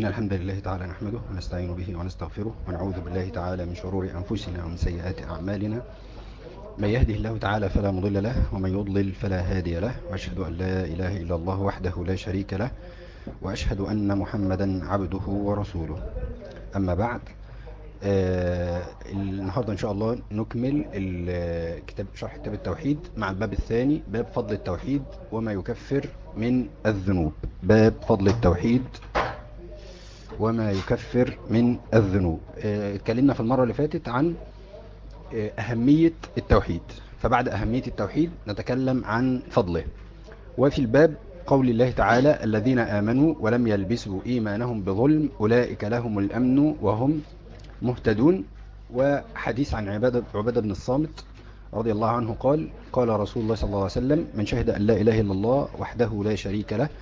إن الحمد لله تعالى نحمده ونستعين به ونستغفره ونعوذ بالله تعالى من شرور أنفسنا ومن سيئات أعمالنا من يهده الله تعالى فلا مضل له ومن يضلل فلا هادي له وأشهد أن لا إله إلا الله وحده لا شريك له وأشهد أن محمدا عبده ورسوله أما بعد آه النهاردة إن شاء الله نكمل الكتاب شرح كتاب التوحيد مع الباب الثاني باب فضل التوحيد وما يكفر من الذنوب باب فضل التوحيد وما يكفر من الذنوب آه اتكلمنا في المرة اللي فاتت عن آه أهمية التوحيد فبعد أهمية التوحيد نتكلم عن فضله وفي الباب قول الله تعالى الذين آمنوا ولم يلبسوا إيمانهم بظلم أولئك لهم الأمن وهم مهتدون وحديث عن عبادة, عبادة بن الصامت رضي الله عنه قال قال رسول الله صلى الله عليه وسلم من شهد أن لا إله إلا الله وحده لا شريك له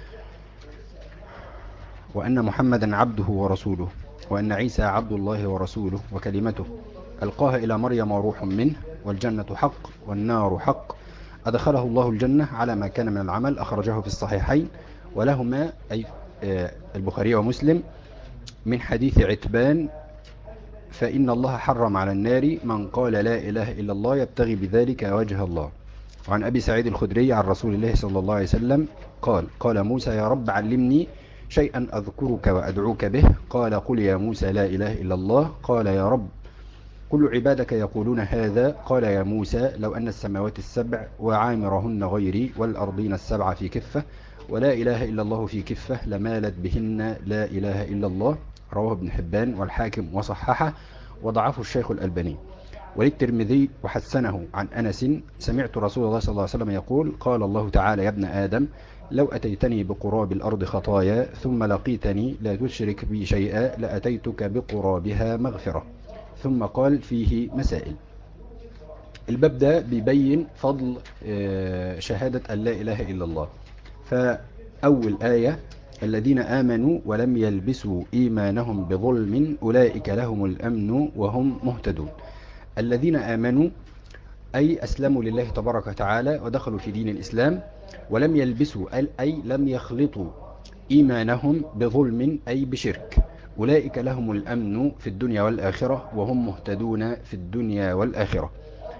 وأن محمدا عبده ورسوله وأن عيسى عبد الله ورسوله وكلمته ألقاها إلى مريم وروح منه والجنة حق والنار حق أدخله الله الجنة على ما كان من العمل أخرجه في الصحيحين ولهما أي البخاري ومسلم من حديث عتبان فإن الله حرم على النار من قال لا إله إلا الله يبتغي بذلك وجه الله وعن أبي سعيد الخدري عن رسول الله صلى الله عليه وسلم قال قال موسى يا رب علمني شيئا أذكرك وأدعوك به قال قل يا موسى لا إله إلا الله قال يا رب كل عبادك يقولون هذا قال يا موسى لو أن السماوات السبع وعامرهن غيري والأرضين السبع في كفة ولا إله إلا الله في كفة لمالت بهن لا إله إلا الله رواه ابن حبان والحاكم وصححه وضعفه الشيخ الألباني وللترمذي وحسنه عن أنس سمعت رسول الله صلى الله عليه وسلم يقول قال الله تعالى يا ابن آدم لو أتيتني بقراب الأرض خطايا ثم لقيتني لا تشرك بي شيئا لأتيتك بقرابها مغفرة ثم قال فيه مسائل الباب ده بيبين فضل شهادة أن لا إله إلا الله فأول آية الذين آمنوا ولم يلبسوا إيمانهم بظلم أولئك لهم الأمن وهم مهتدون الذين آمنوا أي أسلموا لله تبارك وتعالى ودخلوا في دين الإسلام ولم يلبسوا أي لم يخلطوا إيمانهم بظلم أي بشرك أولئك لهم الأمن في الدنيا والآخرة وهم مهتدون في الدنيا والآخرة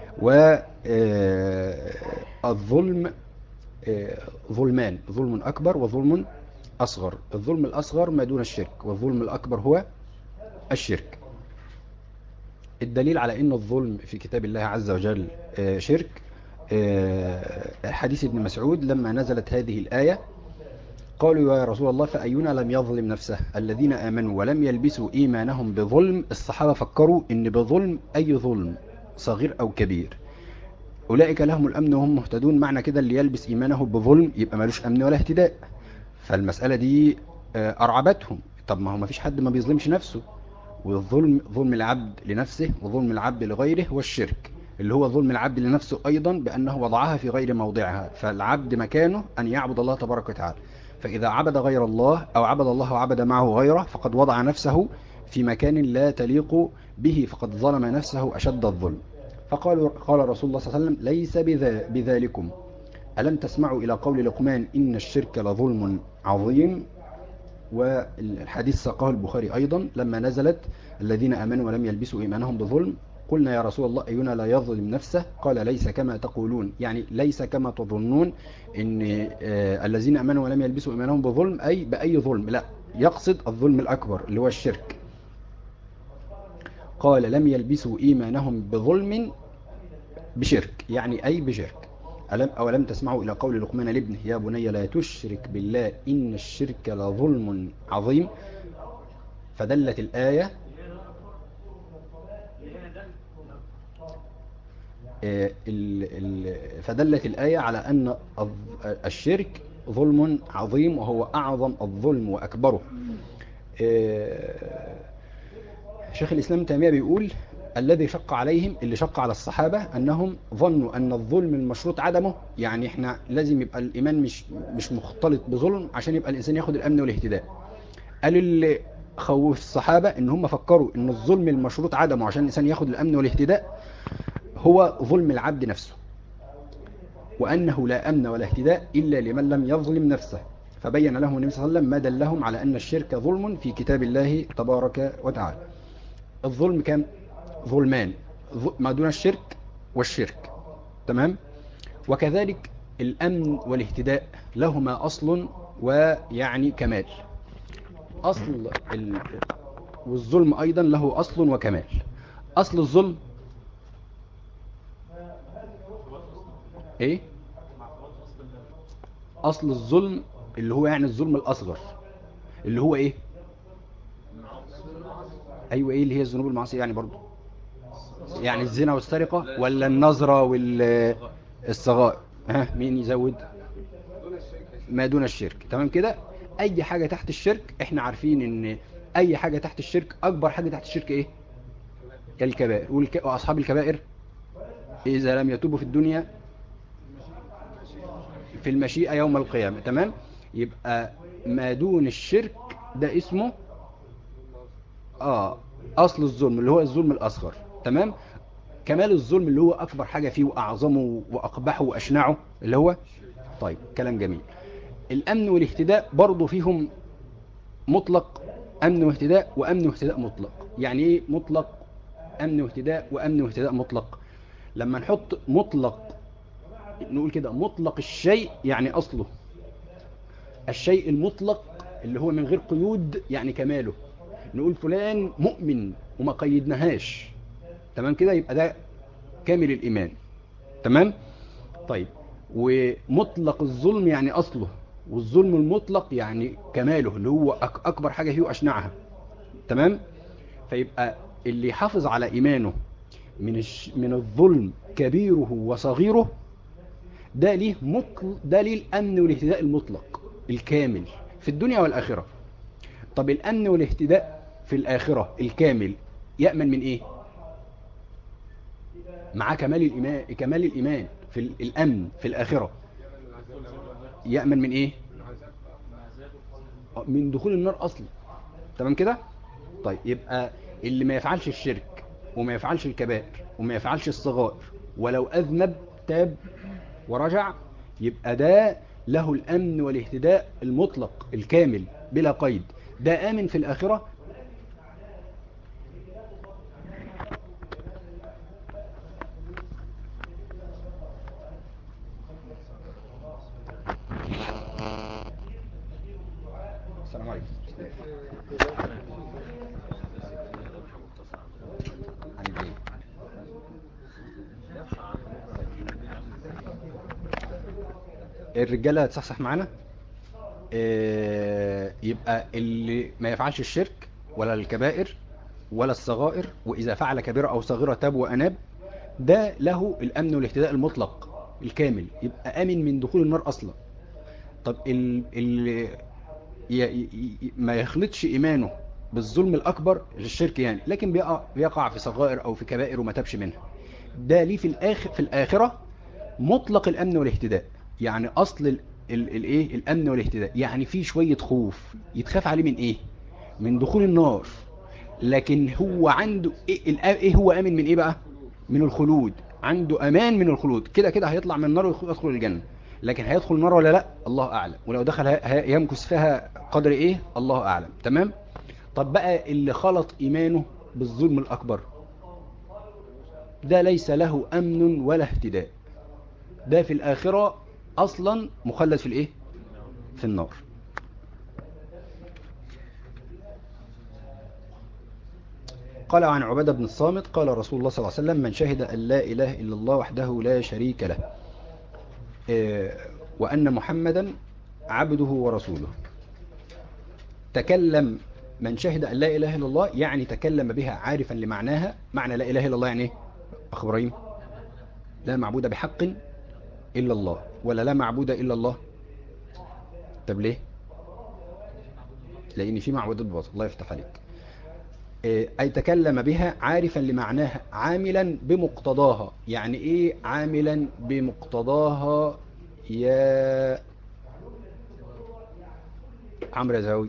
والظلم ظلمان ظلم أكبر وظلم أصغر الظلم الأصغر ما دون الشرك والظلم الأكبر هو الشرك الدليل على أن الظلم في كتاب الله عز وجل شرك حديث ابن مسعود لما نزلت هذه الآية قالوا يا رسول الله فأينا لم يظلم نفسه الذين آمنوا ولم يلبسوا إيمانهم بظلم الصحابة فكروا أن بظلم أي ظلم صغير أو كبير أولئك لهم الأمن وهم مهتدون معنى كده اللي يلبس إيمانه بظلم يبقى ملوش أمن ولا اهتداء فالمسألة دي أرعبتهم طب ما هو ما فيش حد ما بيظلمش نفسه والظلم ظلم العبد لنفسه وظلم العبد لغيره هو الشرك اللي هو ظلم العبد لنفسه أيضا بأنه وضعها في غير موضعها فالعبد مكانه أن يعبد الله تبارك وتعالى فإذا عبد غير الله أو عبد الله وعبد معه غيره فقد وضع نفسه في مكان لا تليق به فقد ظلم نفسه أشد الظلم فقال قال رسول الله صلى الله عليه وسلم ليس بذلكم ألم تسمعوا إلى قول لقمان إن الشرك لظلم عظيم والحديث ساقه البخاري أيضا لما نزلت الذين آمنوا ولم يلبسوا إيمانهم بظلم قلنا يا رسول الله أينا لا يظلم نفسه قال ليس كما تقولون يعني ليس كما تظنون إن آه الذين آمنوا ولم يلبسوا إيمانهم بظلم أي بأي ظلم لا يقصد الظلم الأكبر اللي هو الشرك قال لم يلبسوا إيمانهم بظلم بشرك يعني أي بشرك ألم أولم تسمعوا إلى قول لقمان لابنه يا بني لا تشرك بالله إن الشرك لظلم عظيم فدلت الآية فدلت الآية على أن الشرك ظلم عظيم وهو أعظم الظلم وأكبره شيخ الإسلام تيمية بيقول الذي شق عليهم اللي شق على الصحابة أنهم ظنوا أن الظلم المشروط عدمه يعني إحنا لازم يبقى الإيمان مش, مش مختلط بظلم عشان يبقى الإنسان ياخد الأمن والاهتداء قالوا اللي خوف الصحابة ان هم فكروا ان الظلم المشروط عدمه عشان الانسان ياخد الامن والاهتداء هو ظلم العبد نفسه وانه لا امن ولا اهتداء الا لمن لم يظلم نفسه فبين لهم النبي صلى الله عليه وسلم ما دلهم على أن الشرك ظلم في كتاب الله تبارك وتعالى الظلم كان ظلمان ما دون الشرك والشرك تمام وكذلك الأمن والاهتداء لهما أصل ويعني كمال أصل ال... والظلم أيضا له أصل وكمال أصل الظلم إيه أصل الظلم اللي هو يعني الظلم الأصغر اللي هو إيه أيوة إيه اللي هي الذنوب المعاصي يعني برضو يعني الزنا والسرقة ولا النظرة والصغائر ها مين يزود ما دون الشرك تمام كده اي حاجة تحت الشرك احنا عارفين ان اي حاجة تحت الشرك اكبر حاجة تحت الشرك ايه الكبائر والك... واصحاب الكبائر اذا لم يتوبوا في الدنيا في المشيئة يوم القيامة تمام يبقى ما دون الشرك ده اسمه اه اصل الظلم اللي هو الظلم الاصغر تمام كمال الظلم اللي هو اكبر حاجة فيه واعظمه واقبحه واشنعه اللي هو طيب كلام جميل الامن والاهتداء برضه فيهم مطلق امن واهتداء وامن واهتداء مطلق يعني ايه مطلق امن واهتداء وامن واهتداء مطلق لما نحط مطلق نقول كده مطلق الشيء يعني اصله الشيء المطلق اللي هو من غير قيود يعني كماله نقول فلان مؤمن وما قيدناهاش تمام كده يبقى ده كامل الإيمان تمام طيب ومطلق الظلم يعني أصله والظلم المطلق يعني كماله اللي هو أك أكبر حاجة فيه أشنعها تمام فيبقى اللي يحافظ على إيمانه من الش... من الظلم كبيره وصغيره ده ليه مطل... ده ليه الأمن والاهتداء المطلق الكامل في الدنيا والآخرة طب الأمن والاهتداء في الآخرة الكامل يأمن من إيه مع كمال الإيمان كمال الإيمان في الأمن في الآخرة يأمن من إيه من دخول النار أصلا تمام كده طيب يبقى اللي ما يفعلش الشرك وما يفعلش الكبائر وما يفعلش الصغائر ولو أذنب تاب ورجع يبقى ده له الأمن والاهتداء المطلق الكامل بلا قيد ده آمن في الآخرة السلام عليكم الرجالة تصحصح معانا آه، يبقى اللي ما يفعلش الشرك ولا الكبائر ولا الصغائر وإذا فعل كبيرة أو صغيرة تاب وأناب ده له الأمن والاهتداء المطلق الكامل يبقى آمن من دخول النار أصلا طب ال ال ي ي ما يخلطش إيمانه بالظلم الأكبر للشرك يعني لكن بيقع, بيقع في صغائر أو في كبائر وما تابش منها ده ليه في الآخر في الآخرة مطلق الأمن والاهتداء يعني أصل الايه الامن والاهتداء يعني في شوية خوف يتخاف عليه من ايه من دخول النار لكن هو عنده ايه, إيه هو امن من ايه بقى من الخلود عنده امان من الخلود كده كده هيطلع من النار ويدخل الجنة لكن هيدخل النار ولا لا الله اعلم ولو دخل يمكث فيها قدر ايه الله اعلم تمام طب بقى اللي خلط ايمانه بالظلم الاكبر ده ليس له امن ولا اهتداء ده في الاخرة اصلا مخلد في الايه في النار قال عن عبادة بن الصامت قال رسول الله صلى الله عليه وسلم من شهد أن لا إله إلا الله وحده لا شريك له وأن محمدا عبده ورسوله تكلم من شهد أن لا إله إلا الله يعني تكلم بها عارفا لمعناها معنى لا إله إلا الله يعني ايه أخ إبراهيم لا معبود بحق إلا الله ولا لا معبود إلا الله طب ليه لأن في معبودات بباطل الله يفتح عليك أي تكلم بها عارفا لمعناها عاملا بمقتضاها يعني إيه عاملا بمقتضاها يا عمرو زاوي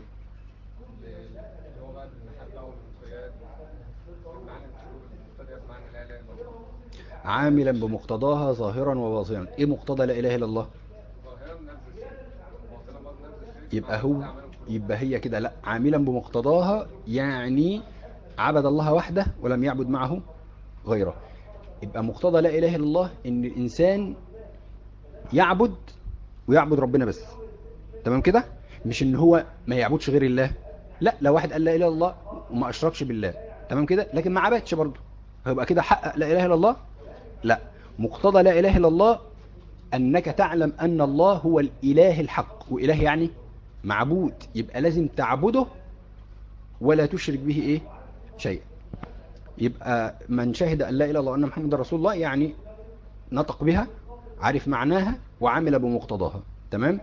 عاملا بمقتضاها ظاهرا وباطنا ايه مقتضى لا اله الا الله يبقى هو يبقى هي كده لا عاملا بمقتضاها يعني عبد الله وحده ولم يعبد معه غيره يبقى مقتضى لا اله الا الله ان الانسان يعبد ويعبد ربنا بس تمام كده مش ان هو ما يعبدش غير الله لا لو واحد قال لا اله الا الله وما اشركش بالله تمام كده لكن ما عبدش برضه هيبقى كده حقق لا اله الا الله لا مقتضى لا اله الا الله انك تعلم ان الله هو الاله الحق واله يعني معبود يبقى لازم تعبده ولا تشرك به ايه شيء يبقى من شهد ان لا اله الا الله وان محمد رسول الله يعني نطق بها عارف معناها وعمل بمقتضاها تمام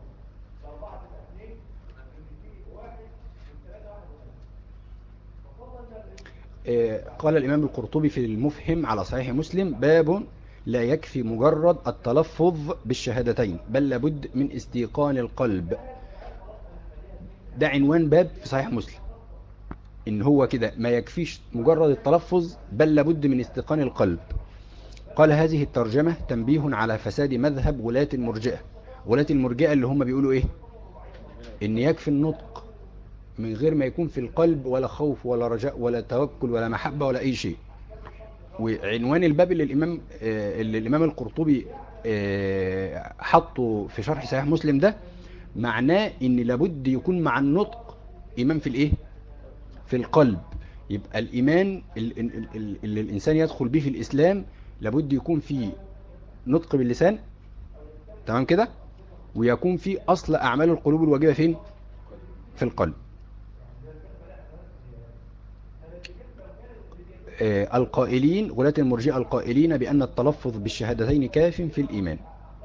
قال الإمام القرطبي في المفهم على صحيح مسلم باب لا يكفي مجرد التلفظ بالشهادتين بل لابد من استيقان القلب ده عنوان باب في صحيح مسلم ان هو كده ما يكفيش مجرد التلفظ بل لابد من استيقان القلب قال هذه الترجمة تنبيه على فساد مذهب ولاة المرجئة ولاة المرجئة اللي هم بيقولوا ايه ان يكفي النطق من غير ما يكون في القلب ولا خوف ولا رجاء ولا توكل ولا محبة ولا اي شيء وعنوان الباب اللي الامام اللي الامام القرطبي حطه في شرح صحيح مسلم ده معناه ان لابد يكون مع النطق ايمان في الايه في القلب يبقى الايمان اللي الانسان يدخل به في الاسلام لابد يكون فيه نطق باللسان تمام كده ويكون فيه اصل اعمال القلوب الواجبه فين في القلب آه القائلين غلاة المرجئة القائلين بأن التلفظ بالشهادتين كاف في الإيمان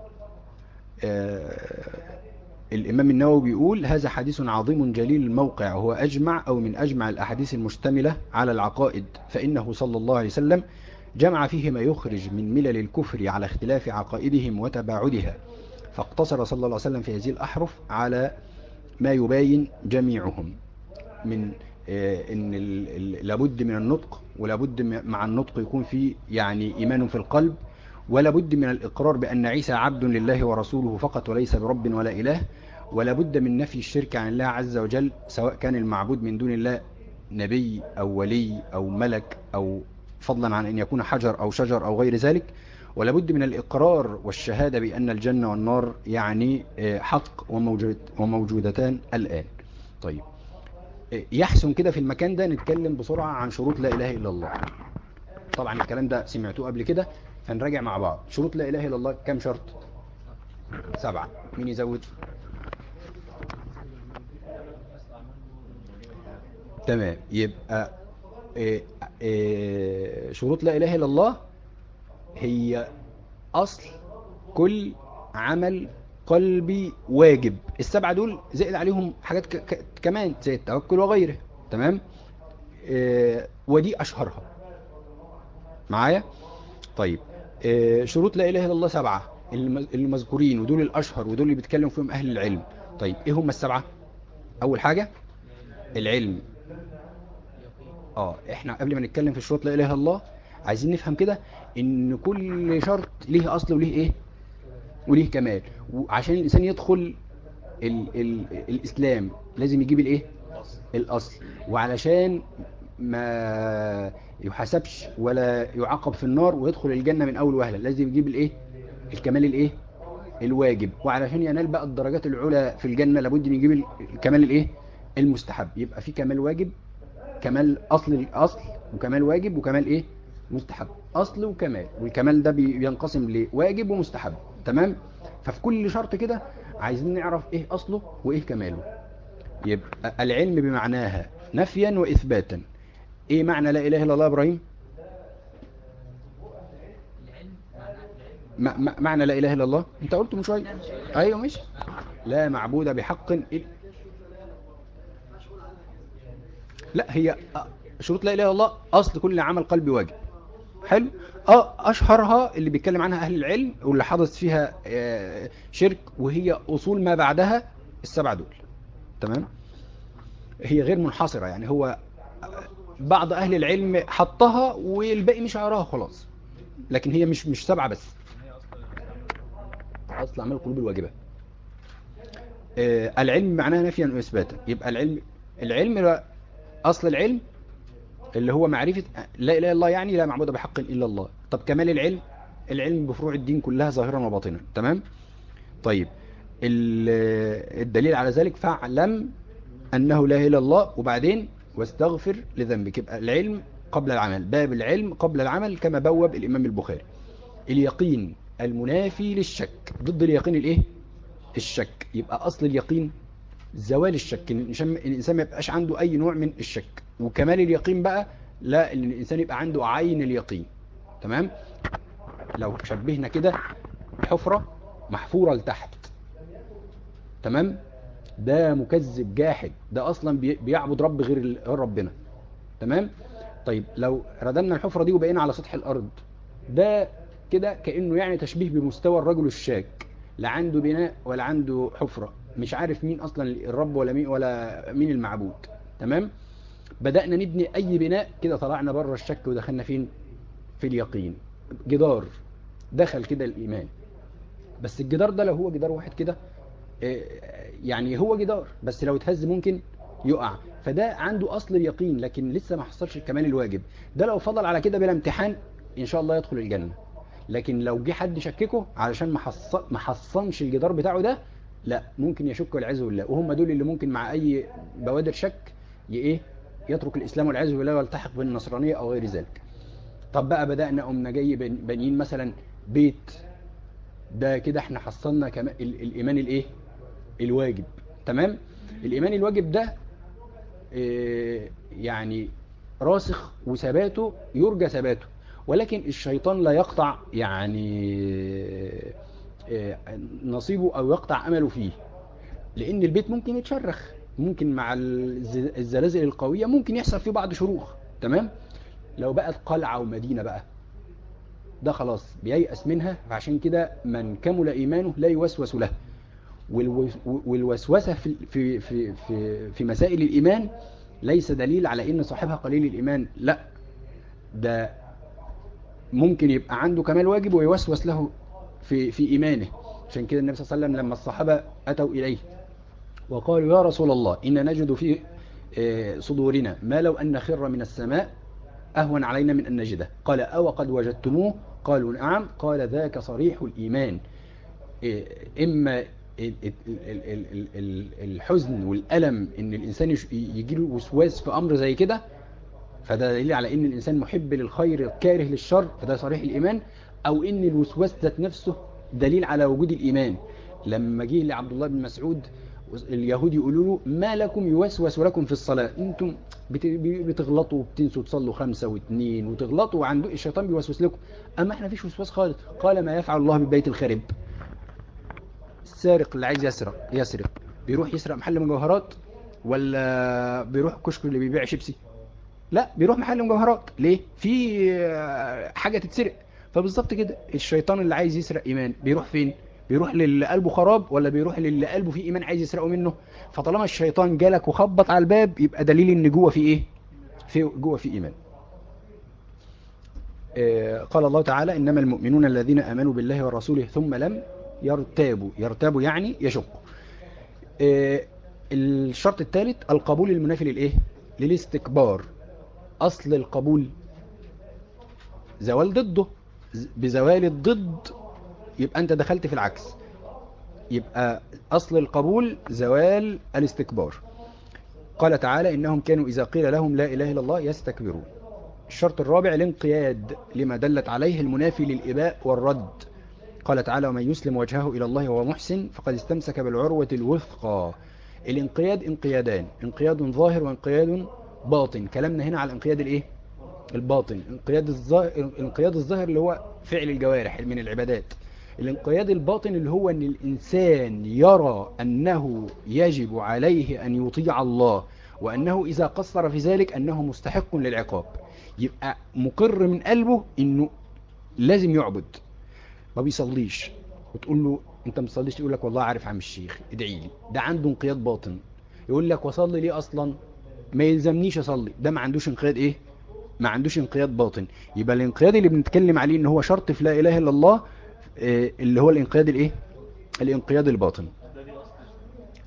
آه الإمام النووي بيقول هذا حديث عظيم جليل الموقع هو أجمع أو من أجمع الأحاديث المشتملة على العقائد فإنه صلى الله عليه وسلم جمع فيه ما يخرج من ملل الكفر على اختلاف عقائدهم وتباعدها فاقتصر صلى الله عليه وسلم في هذه الأحرف على ما يباين جميعهم من ان لابد من النطق ولابد مع النطق يكون في يعني ايمان في القلب ولابد من الاقرار بان عيسى عبد لله ورسوله فقط وليس برب ولا اله ولابد من نفي الشرك عن الله عز وجل سواء كان المعبود من دون الله نبي او ولي او ملك او فضلا عن ان يكون حجر او شجر او غير ذلك ولابد من الاقرار والشهادة بان الجنة والنار يعني حق وموجود وموجودتان الان طيب يحسن كده في المكان ده نتكلم بسرعة عن شروط لا إله إلا الله طبعا الكلام ده سمعتوه قبل كده فنراجع مع بعض شروط لا إله إلا الله كم شرط سبعة مين يزود تمام يبقى إيه إيه شروط لا إله إلا الله هي أصل كل عمل قلبي واجب السبعة دول زائد عليهم حاجات ك ك كمان زي التوكل وغيره تمام آه ودي أشهرها معايا طيب آه شروط لا إله إلا الله سبعة اللي مذكورين ودول الأشهر ودول اللي بيتكلم فيهم أهل العلم طيب إيه هم السبعة أول حاجة العلم اه احنا قبل ما نتكلم في شروط لا إله إلا الله عايزين نفهم كده ان كل شرط ليه أصل وليه إيه وليه كمال وعشان الإنسان يدخل ال ال الإسلام لازم يجيب الإيه الأصل وعلشان ما يحاسبش ولا يعاقب في النار ويدخل الجنة من أول وهلة لازم يجيب الإيه الكمال الإيه الواجب وعلشان ينال بقى الدرجات العلى في الجنة لابد ان يجيب الكمال الإيه المستحب يبقى في كمال واجب كمال أصل الأصل وكمال واجب وكمال إيه مستحب أصل وكمال والكمال ده بينقسم لواجب ومستحب تمام ففي كل شرط كده عايزين نعرف ايه اصله وايه كماله يبقى العلم بمعناها نفيا واثباتا ايه معنى لا اله الا الله ابراهيم معنى لا اله الا الله انت قلت من شويه ايوه مش لا معبود بحق إل... لا هي شروط لا اله الا الله اصل كل عمل قلبي واجب حلو اه اشهرها اللي بيتكلم عنها اهل العلم واللي حدث فيها شرك وهي اصول ما بعدها السبعه دول تمام هي غير منحصره يعني هو بعض اهل العلم حطها والباقي مش عراها خلاص لكن هي مش مش سبعه بس اصل اعمال القلوب الواجبه آه العلم معناه نفيا واثباتا يبقى العلم العلم اصل العلم اللي هو معرفة لا اله الا الله يعني لا معبود بحق الا الله طب كمال العلم العلم بفروع الدين كلها ظاهرا وباطنا تمام طيب الدليل على ذلك فاعلم انه لا اله الا الله وبعدين واستغفر لذنبك يبقى العلم قبل العمل باب العلم قبل العمل كما بوب الامام البخاري اليقين المنافي للشك ضد اليقين الايه الشك يبقى اصل اليقين زوال الشك ان الانسان ما يبقاش عنده اي نوع من الشك وكمال اليقين بقى لا ان الانسان يبقى عنده عين اليقين تمام لو شبهنا كده حفرة محفورة لتحت تمام ده مكذب جاحد ده اصلا بيعبد رب غير ربنا تمام طيب لو ردمنا الحفرة دي وبقينا على سطح الارض ده كده كأنه يعني تشبيه بمستوى الرجل الشاك لا عنده بناء ولا عنده حفرة مش عارف مين اصلا الرب ولا مين ولا مين المعبود تمام بدأنا نبني اي بناء كده طلعنا بره الشك ودخلنا فين في اليقين جدار دخل كده الايمان بس الجدار ده لو هو جدار واحد كده يعني هو جدار بس لو اتهز ممكن يقع فده عنده اصل اليقين لكن لسه ما حصلش الكمال الواجب ده لو فضل على كده بلا امتحان ان شاء الله يدخل الجنة لكن لو جه حد شككه علشان ما حصنش الجدار بتاعه ده لا ممكن يشك والعياذ بالله وهم دول اللي ممكن مع اي بوادر شك ايه يترك الاسلام والعياذ بالله ويلتحق بالنصرانيه او غير ذلك طب بقى بدانا قمنا جاي بانيين مثلا بيت ده كده احنا حصلنا كمان الايمان الايه الواجب تمام الايمان الواجب ده إيه يعني راسخ وثباته يرجى ثباته ولكن الشيطان لا يقطع يعني نصيبه او يقطع امله فيه لان البيت ممكن يتشرخ ممكن مع الزلازل القوية ممكن يحصل فيه بعض شروخ تمام لو بقت قلعة ومدينة بقى ده خلاص بييأس منها فعشان كده من كمل ايمانه لا يوسوس له والوسوسة في, في, في, في, في مسائل الايمان ليس دليل على ان صاحبها قليل الايمان لا ده ممكن يبقى عنده كمال واجب ويوسوس له في, في إيمانه عشان كده النبي صلى الله عليه وسلم لما الصحابة أتوا إليه وقالوا يا رسول الله إن نجد في صدورنا ما لو أن خر من السماء أهون علينا من أن نجده قال أو قد وجدتموه قالوا نعم قال ذاك صريح الإيمان إما الحزن والألم إن الإنسان يجي له وسواس في أمر زي كده فده دليل على ان الانسان محب للخير كاره للشر فده صريح الايمان او ان الوسواس ذات نفسه دليل على وجود الايمان لما جه لعبد الله بن مسعود اليهود يقولوا له ما لكم يوسوس لكم في الصلاة انتم بتغلطوا وبتنسوا تصلوا خمسة واثنين وتغلطوا وعنده الشيطان بيوسوس لكم اما احنا فيش وسواس خالص قال ما يفعل الله بالبيت الخرب السارق اللي عايز يسرق يسرق بيروح يسرق محل مجوهرات ولا بيروح الكشك اللي بيبيع شيبسي لا بيروح محل مجوهرات ليه في حاجة تتسرق فبالظبط كده الشيطان اللي عايز يسرق ايمان بيروح فين بيروح للي قلبه خراب ولا بيروح للي قلبه فيه ايمان عايز يسرقه منه فطالما الشيطان جالك وخبط على الباب يبقى دليل ان جوه في ايه في جوه في ايمان آه قال الله تعالى انما المؤمنون الذين امنوا بالله ورسوله ثم لم يرتابوا يرتابوا يعني يشقوا آه الشرط الثالث القبول المنافي للايه للاستكبار اصل القبول زوال ضده بزوال الضد يبقى انت دخلت في العكس يبقى اصل القبول زوال الاستكبار قال تعالى انهم كانوا اذا قيل لهم لا اله الا الله يستكبرون الشرط الرابع الانقياد لما دلت عليه المنافي للاباء والرد قال تعالى ومن يسلم وجهه الى الله وهو محسن فقد استمسك بالعروة الوثقى الانقياد انقيادان انقياد ظاهر وانقياد باطن كلامنا هنا على الانقياد الايه الباطن الانقياد الظاهر الانقياد الظاهر اللي هو فعل الجوارح من العبادات الانقياد الباطن اللي هو ان الانسان يرى انه يجب عليه ان يطيع الله وانه اذا قصر في ذلك انه مستحق للعقاب يبقى مقر من قلبه انه لازم يعبد ما بيصليش وتقول له انت ما بتصليش يقول لك والله عارف عم الشيخ ادعي لي ده عنده انقياد باطن يقول لك وصلي ليه اصلا ما يلزمنيش اصلي ده ما عندوش انقياد ايه ما عندوش انقياد باطن يبقى الانقياد اللي بنتكلم عليه ان هو شرط في لا اله الا الله اللي هو الانقياد الايه الانقياد الباطن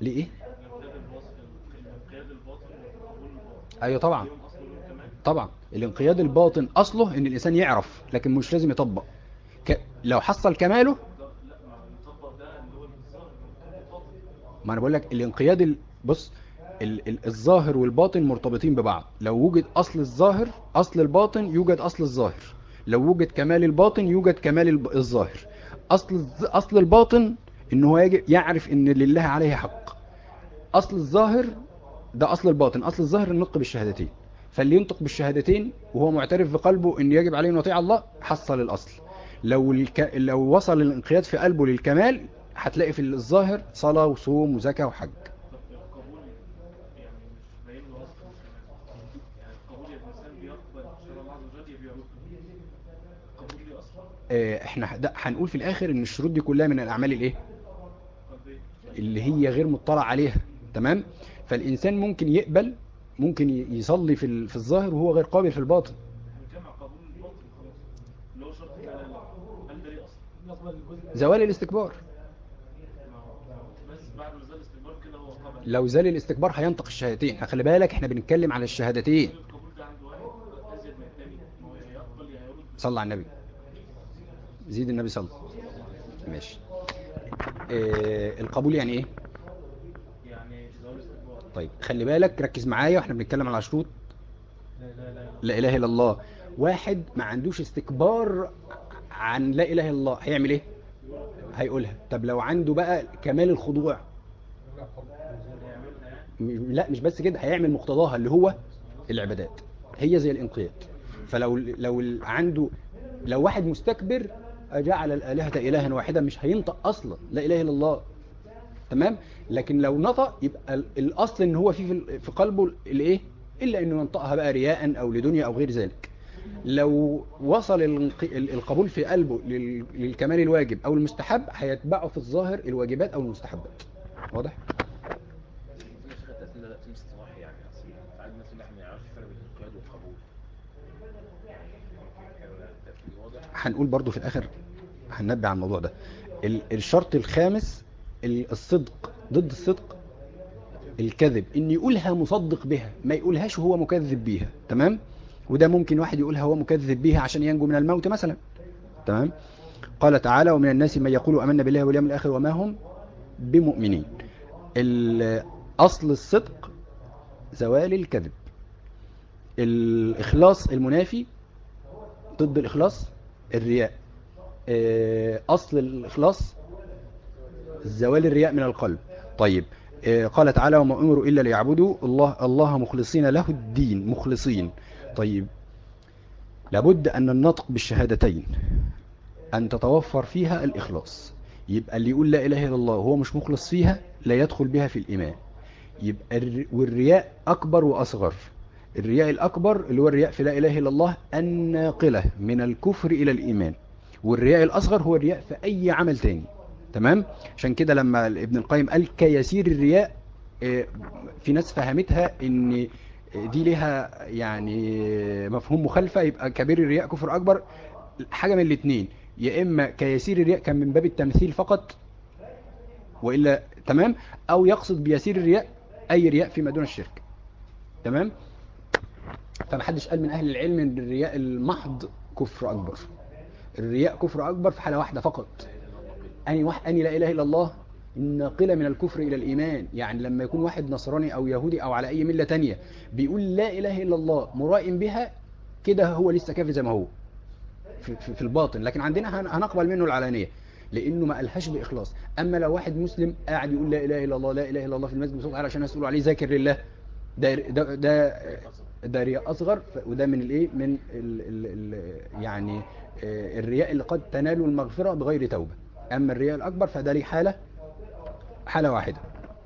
ليه ايه الانقياد الباطن الانقياد الباطن والقبول الباطن ايوه طبعا ليهم اصل وليهم كمان طبعا الانقياد الباطن اصله ان الانسان يعرف لكن مش لازم يطبق ك... لو حصل كماله ده لا ما المطبق ده اللي هو الظاهر الانقياد الباطن ما انا بقول لك الانقياد ال... بص ال... ال... الظاهر والباطن مرتبطين ببعض لو وجد اصل الظاهر اصل الباطن يوجد اصل الظاهر لو وجد كمال الباطن يوجد كمال الب... الظاهر اصل الز... اصل الباطن ان هو يجب يعرف ان لله عليه حق اصل الظاهر ده اصل الباطن اصل الظاهر النطق بالشهادتين فاللي ينطق بالشهادتين وهو معترف بقلبه ان يجب عليه ان يطيع الله حصل الاصل لو الك... لو وصل الانقياد في قلبه للكمال هتلاقي في الظاهر صلاة وصوم وزكاة وحج طب القبول يعني مش باين له اصلا كمان يعني القبول يا الانسان بيقبل شرع الله عز وجل يا بيرد القبول ليه اصلا آه، احنا ده هنقول في الاخر ان الشروط دي كلها من الاعمال الايه قلبي اللي هي غير مطلع عليها تمام فالانسان ممكن يقبل ممكن ي- يصلي في ال- في الظاهر وهو غير قابل في الباطن نجمع قبول الباطن خلاص اللي هو شرط لا اله الا الله هل ده ليه اصلا زوال الاستكبار ما هو- بس بعد ما زال الاستكبار كده هو قبل لو زال الاستكبار هينطق الشهادتين خلي بالك احنا بنتكلم على الشهادتين القبول ده عند واحد ازيد من الثاني ما هو يا يقبل يا يرد صلى على النبي زيد النبي صلى ماشي اه القبول يعني ايه يعني زوال الاستكبار طيب خلي بالك ركز معايا واحنا بنتكلم على شروط لا لا لا لا اله الا الله واحد ما عندوش استكبار عن لا اله الا الله هيعمل ايه هيقولها طب لو عنده بقى كمال الخضوع م- لا مش بس كده هيعمل مقتضاها اللي هو العبادات هي زي الانقياد فلو لو ال- عنده لو واحد مستكبر جعل الآلهة إلها واحدا مش هينطق أصلا لا إله إلا الله تمام لكن لو نطق يبقى ال- الأصل إن هو في في ال- في قلبه الإيه إلا إنه ينطقها بقى رياء أو لدنيا أو غير ذلك لو وصل الانق- ال- القبول في قلبه لل- للكمال الواجب أو المستحب هيتبعه في الظاهر الواجبات أو المستحبات واضح؟ في شيخ التأثير ده تأثير اصطلاحي يعني أصل ساعات الناس اللي احنا ما يعرفش الفرق بين الانقياد والقبول يعني التأثير واضح هنقول برضو في الآخر هننبه على الموضوع ده ال- الشرط الخامس ال- الصدق ضد الصدق الكذب ان يقولها مصدق بها ما يقولهاش وهو مكذب بيها تمام وده ممكن واحد يقولها هو مكذب بيها عشان ينجو من الموت مثلا تمام قال تعالى ومن الناس من يقول امنا بالله واليوم الاخر وما هم بمؤمنين ال- اصل الصدق زوال الكذب الاخلاص المنافي ضد الإخلاص الرياء آه، أصل الإخلاص زوال الرياء من القلب طيب آه، قال تعالى وما أمروا إلا ليعبدوا الله الله مخلصين له الدين مخلصين طيب لابد أن النطق بالشهادتين أن تتوفر فيها الإخلاص يبقى اللي يقول لا إله إلا الله وهو مش مخلص فيها لا يدخل بها في الإيمان يبقى الر- والرياء أكبر وأصغر الرياء الأكبر اللي هو الرياء في لا إله إلا الله الناقلة من الكفر إلى الإيمان والرياء الأصغر هو الرياء في أي عمل تاني تمام عشان كده لما ابن القيم قال كيسير الرياء آه، في ناس فهمتها ان دي لها يعني مفهوم مخالفة يبقى كبير الرياء كفر أكبر حاجة من الاتنين يا إما كيسير الرياء كان من باب التمثيل فقط وإلا تمام أو يقصد بيسير الرياء أي رياء فيما دون الشرك تمام فمحدش قال من أهل العلم إن الرياء المحض كفر أكبر الرياء كفر أكبر في حالة واحدة فقط أني, واحد أني لا إله إلا الله الناقلة من الكفر إلى الإيمان يعني لما يكون واحد نصراني أو يهودي أو على أي ملة تانية بيقول لا إله إلا الله مرائم بها كده هو لسه كافر زي ما هو في, في, في الباطن لكن عندنا هن- هنقبل منه العلانية لأنه ما قالهاش بإخلاص أما لو واحد مسلم قاعد يقول لا إله إلا الله لا إله إلا الله في المسجد بصوت عالي عشان الناس يقولوا عليه ذاكر لله ده ده ده, ده رياء أصغر ف- وده من الإيه من ال ال ال يعني آه، الرياء اللي قد تنال المغفرة بغير توبة أما الرياء الأكبر فده ليه حالة حالة واحدة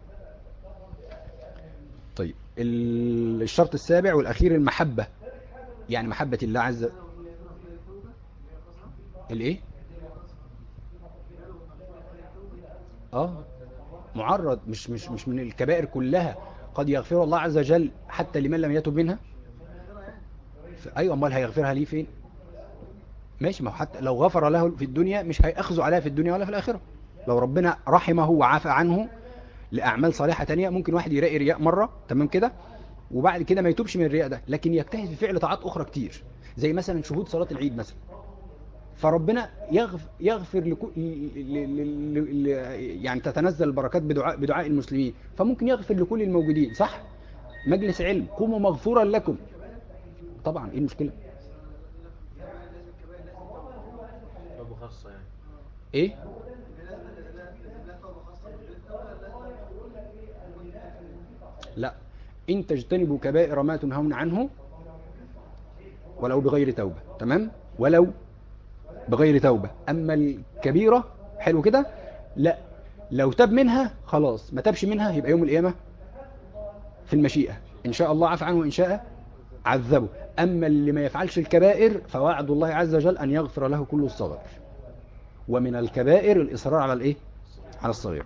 طيب ال- الشرط السابع والأخير المحبة يعني محبة الله عز الايه اه معرض مش مش مش من الكبائر كلها قد يغفر الله عز وجل حتى لمن لم يتب منها ف- ايوه امال هيغفرها ليه فين ماشي ما هو حتى لو غفر له في الدنيا مش هيأخذ عليها في الدنيا ولا في الآخرة لو ربنا رحمه وعفى عنه لاعمال صالحه تانية ممكن واحد يراقي رياء مره تمام كده وبعد كده ما يتوبش من الرياء ده لكن يجتهد في فعل طاعات اخرى كتير زي مثلا شهود صلاه العيد مثلا فربنا يغفر, يغفر لكل يعني تتنزل البركات بدعاء, بدعاء المسلمين فممكن يغفر لكل الموجودين صح مجلس علم قوموا مغفورا لكم طبعا ايه المشكله توبة خاصة يعني ايه لا ان تجتنبوا كبائر ما تنهون عنه ولو بغير توبة تمام ولو بغير توبة اما الكبيرة حلو كده لا لو تاب منها خلاص ما تابش منها يبقى يوم القيامة في المشيئة ان شاء الله عفى عنه وان شاء عذبه اما اللي ما يفعلش الكبائر فوعد الله عز وجل ان يغفر له كل الصغائر ومن الكبائر الاصرار على الايه على الصغير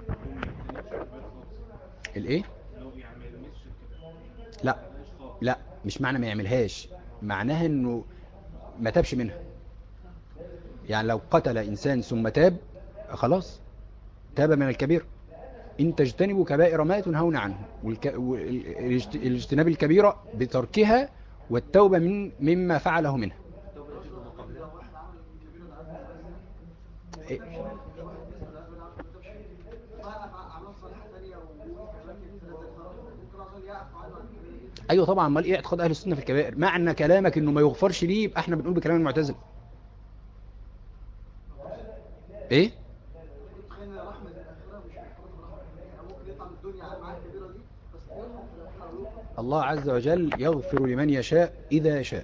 الايه لو يعني ما يلمسش الكبائر لا لا مش معنى ما يعملهاش معناها انه ما تابش منها يعني لو قتل انسان ثم تاب خلاص تاب من الكبير ان تجتنبوا كبائر ما تنهون عنه والك... والاجت- الاجتناب الكبيرة بتركها والتوبة من مما فعله منها إيه؟ ايوه طبعا امال ايه اعتقاد اهل السنه في الكبائر معنى كلامك انه ما يغفرش ليه يبقى احنا بنقول بكلام المعتزله ايه الله عز وجل يغفر لمن يشاء إذا شاء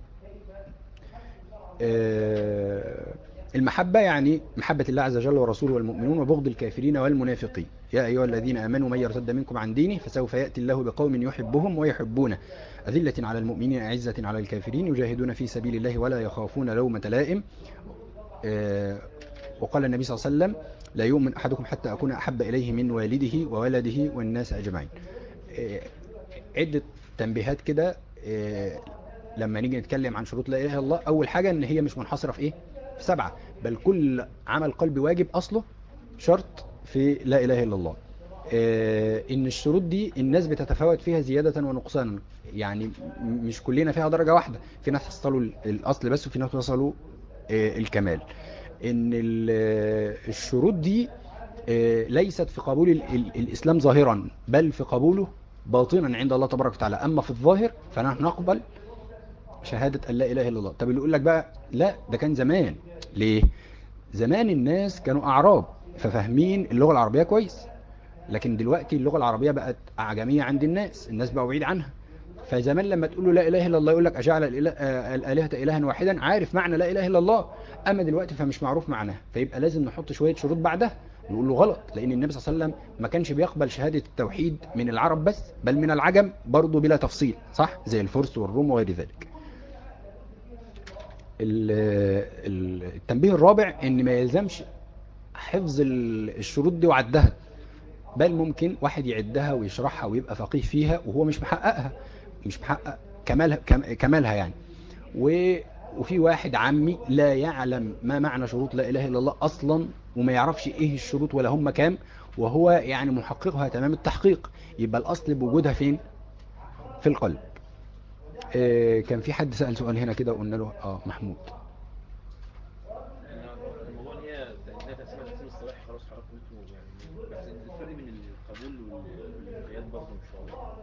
آه، المحبة يعني محبة الله عز وجل ورسوله والمؤمنون وبغض الكافرين والمنافقين يا أيها الذين آمنوا من يرتد منكم عن دينه فسوف يأتي الله بقوم يحبهم ويحبونه أذلة على المؤمنين أعزة على الكافرين يجاهدون في سبيل الله ولا يخافون لومة لائم آه، وقال النبي صلى الله عليه وسلم لا يؤمن أحدكم حتى أكون أحب إليه من والده وولده والناس أجمعين آه، عدة تنبيهات كده آه، لما نيجي نتكلم عن شروط لا إله إلا الله أول حاجة إن هي مش منحصرة في إيه؟ في سبعة بل كل عمل قلبي واجب أصله شرط في لا إله إلا الله آه، إن الشروط دي الناس بتتفاوت فيها زيادة ونقصانا يعني م- مش كلنا فيها درجة واحدة في ناس وصلوا ال- الأصل بس وفي ناس وصلوا آه، الكمال إن ال- آه، الشروط دي آه، ليست في قبول ال- ال- الإسلام ظاهرا بل في قبوله باطنا عند الله تبارك وتعالى أما في الظاهر فنحن نقبل شهادة أن لا إله إلا الله طب اللي يقول لك بقى لا ده كان زمان ليه زمان الناس كانوا أعراب ففاهمين اللغة العربية كويس لكن دلوقتي اللغة العربية بقت أعجمية عند الناس الناس بقوا بعيد عنها فزمان لما تقول له لا إله إلا الله يقول لك أجعل الإله- آه، الآلهة إلها واحدا عارف معنى لا إله إلا الله أما دلوقتي فمش معروف معناه فيبقى لازم نحط شوية شروط بعدها نقول له غلط لأن النبي صلى الله عليه وسلم ما كانش بيقبل شهادة التوحيد من العرب بس بل من العجم برضه بلا تفصيل صح زي الفرس والروم وغير ذلك ال- ال- التنبيه الرابع ان ما يلزمش حفظ ال- الشروط دي وعدها بل ممكن واحد يعدها ويشرحها ويبقى فقيه فيها وهو مش محققها مش محقق كمالها كم- كمالها يعني و وفي واحد عمي لا يعلم ما معنى شروط لا اله الا الله اصلا وما يعرفش ايه الشروط ولا هم كام وهو يعني محققها تمام التحقيق يبقى الاصل بوجودها فين في القلب آه، كان في حد سأل سؤال هنا كده وقلنا له اه محمود الموضوع ان هي ده تقسيمه تقسيم الصلاح خلاص حضراتكم انتوا يعني بس الفرق بين القبول وال- والانقياد برضه ان شاء الله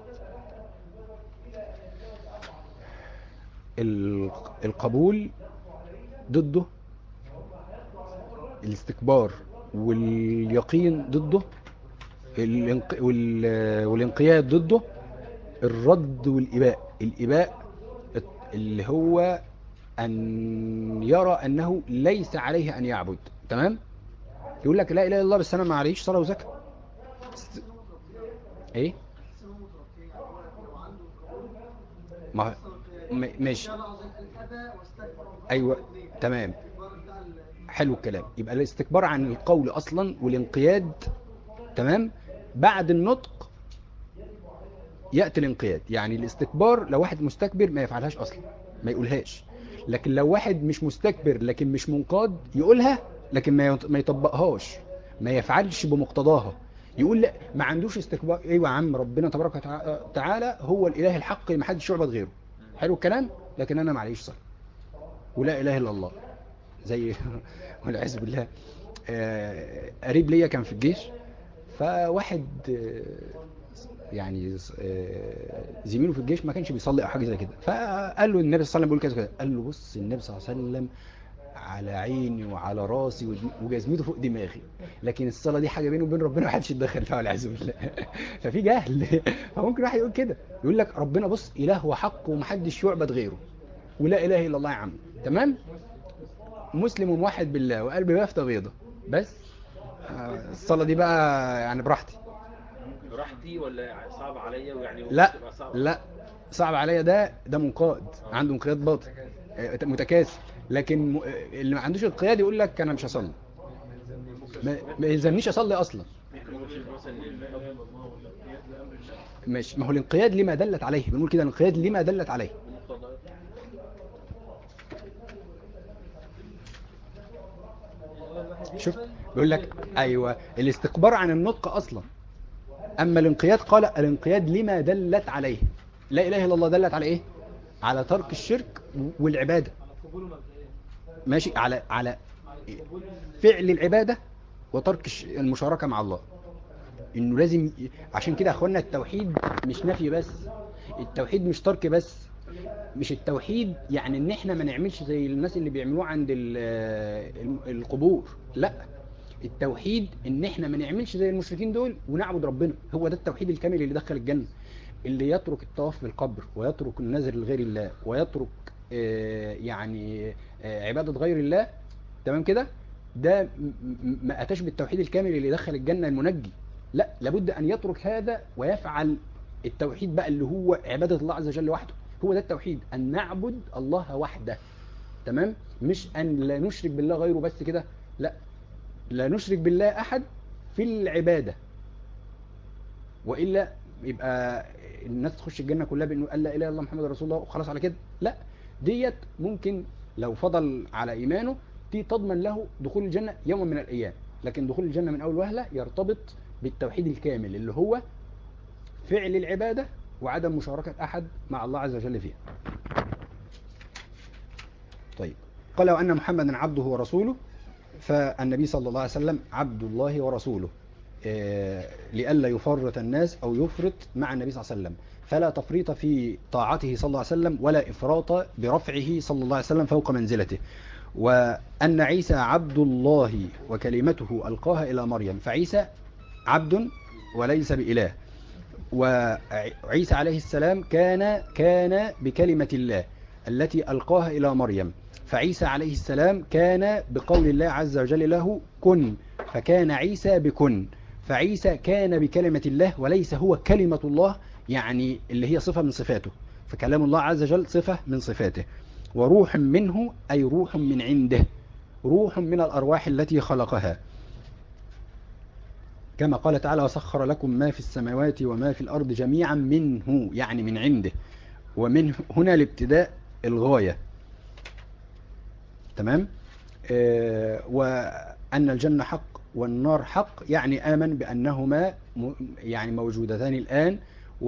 ال- القبول ضده الاستكبار واليقين ضده الانق... وال... والانقياد ضده الرد والإباء الإباء اللي هو أن يرى أنه ليس عليه أن يعبد تمام يقول لك لا إله إلا الله بس أنا ما عليش صلاة وزكاة است- إيه ما م- ماشي ايوه تمام حلو الكلام يبقى الاستكبار عن القول اصلا والانقياد تمام بعد النطق ياتي الانقياد يعني الاستكبار لو واحد مستكبر ما يفعلهاش اصلا ما يقولهاش لكن لو واحد مش مستكبر لكن مش منقاد يقولها لكن ما يط- ما يطبقهاش ما يفعلش بمقتضاها يقول لا ما عندوش استكبار ايوه يا عم ربنا تبارك وتع- وتعالى هو الاله الحق اللي ما حدش يعبد غيره حلو الكلام لكن انا معليش صلاه ولا اله الا الله زي والعياذ بالله آه، قريب ليا كان في الجيش فواحد آه، يعني آه، زميله في الجيش ما كانش بيصلي او حاجه زي كده فقال له النبي صلى الله عليه وسلم بيقول كذا كذا قال له بص النبي صلى الله عليه وسلم على عيني وعلى راسي ودم- وجزمته فوق دماغي لكن الصلاه دي حاجه بينه وبين ربنا ما حدش يتدخل فيها والعياذ بالله ففي جهل فممكن واحد يقول كده يقول لك ربنا بص اله وحق ومحدش يعبد غيره ولا اله الا الله يا عم تمام مسلم وموحد بالله وقلبي بافتة بيضة بس آه، الصلاة دي بقى يعني براحتي براحتي ولا صعب عليا ويعني لا تبقى صعب لا صعب عليا ده ده منقاد عنده انقياد باطن آه، متكاسل لكن م- آه، اللي ما عندوش انقياد يقول لك انا مش هصلي ما ما يلزمنيش اصلي اصلا ممكن نقول شيء مثلا لا اله الا الله والانقياد لامر الله ماشي ما هو الانقياد لما دلت عليه بنقول كده الانقياد لما دلت عليه المقتضيات شوف بيقول لك ايوه الاستكبار عن النطق اصلا اما الانقياد قال الانقياد لما دلت عليه لا اله الا الله دلت على ايه على ترك الشرك والعباده ماشي على على فعل العباده وترك الش- المشاركه مع الله انه لازم ي- عشان كده يا اخوانا التوحيد مش نفي بس التوحيد مش ترك بس مش التوحيد يعني ان احنا ما نعملش زي الناس اللي بيعملوه عند ال- الم- القبور لا التوحيد ان احنا ما نعملش زي المشركين دول ونعبد ربنا هو ده التوحيد الكامل اللي دخل الجنة اللي يترك الطواف بالقبر ويترك النذر لغير الله ويترك آه، يعني آه، عبادة غير الله تمام كده ده م- م- ما اتاش بالتوحيد الكامل اللي دخل الجنة المنجي لا لابد ان يترك هذا ويفعل التوحيد بقى اللي هو عبادة الله عز وجل وحده هو ده التوحيد ان نعبد الله وحده تمام مش ان لا نشرك بالله غيره بس كده لا لا نشرك بالله احد في العبادة والا يبقى الناس تخش الجنة كلها بانه قال لا اله الا الله محمد رسول الله وخلاص على كده لا ديت ممكن لو فضل على ايمانه دي تضمن له دخول الجنة يوما من الايام لكن دخول الجنة من اول وهلة يرتبط بالتوحيد الكامل اللي هو فعل العبادة وعدم مشاركة احد مع الله عز وجل فيها طيب قال وأن محمدا عبده ورسوله فالنبي صلى الله عليه وسلم عبد الله ورسوله آه، لئلا يفرط الناس أو يفرط مع النبي صلى الله عليه وسلم فلا تفريط في طاعته صلى الله عليه وسلم ولا إفراط برفعه صلى الله عليه وسلم فوق منزلته وأن عيسى عبد الله وكلمته ألقاها إلى مريم فعيسى عبد وليس بإله وعيسى عليه السلام كان كان بكلمة الله التي ألقاها إلى مريم فعيسى عليه السلام كان بقول الله عز وجل له كن فكان عيسى بكن فعيسى كان بكلمة الله وليس هو كلمة الله يعني اللي هي صفة من صفاته فكلام الله عز وجل صفة من صفاته وروح منه أي روح من عنده روح من الأرواح التي خلقها كما قال تعالى وسخر لكم ما في السماوات وما في الأرض جميعا منه يعني من عنده ومن هنا الابتداء الغاية تمام آه وأن الجنة حق والنار حق يعني آمن بأنهما م- يعني موجودتان الآن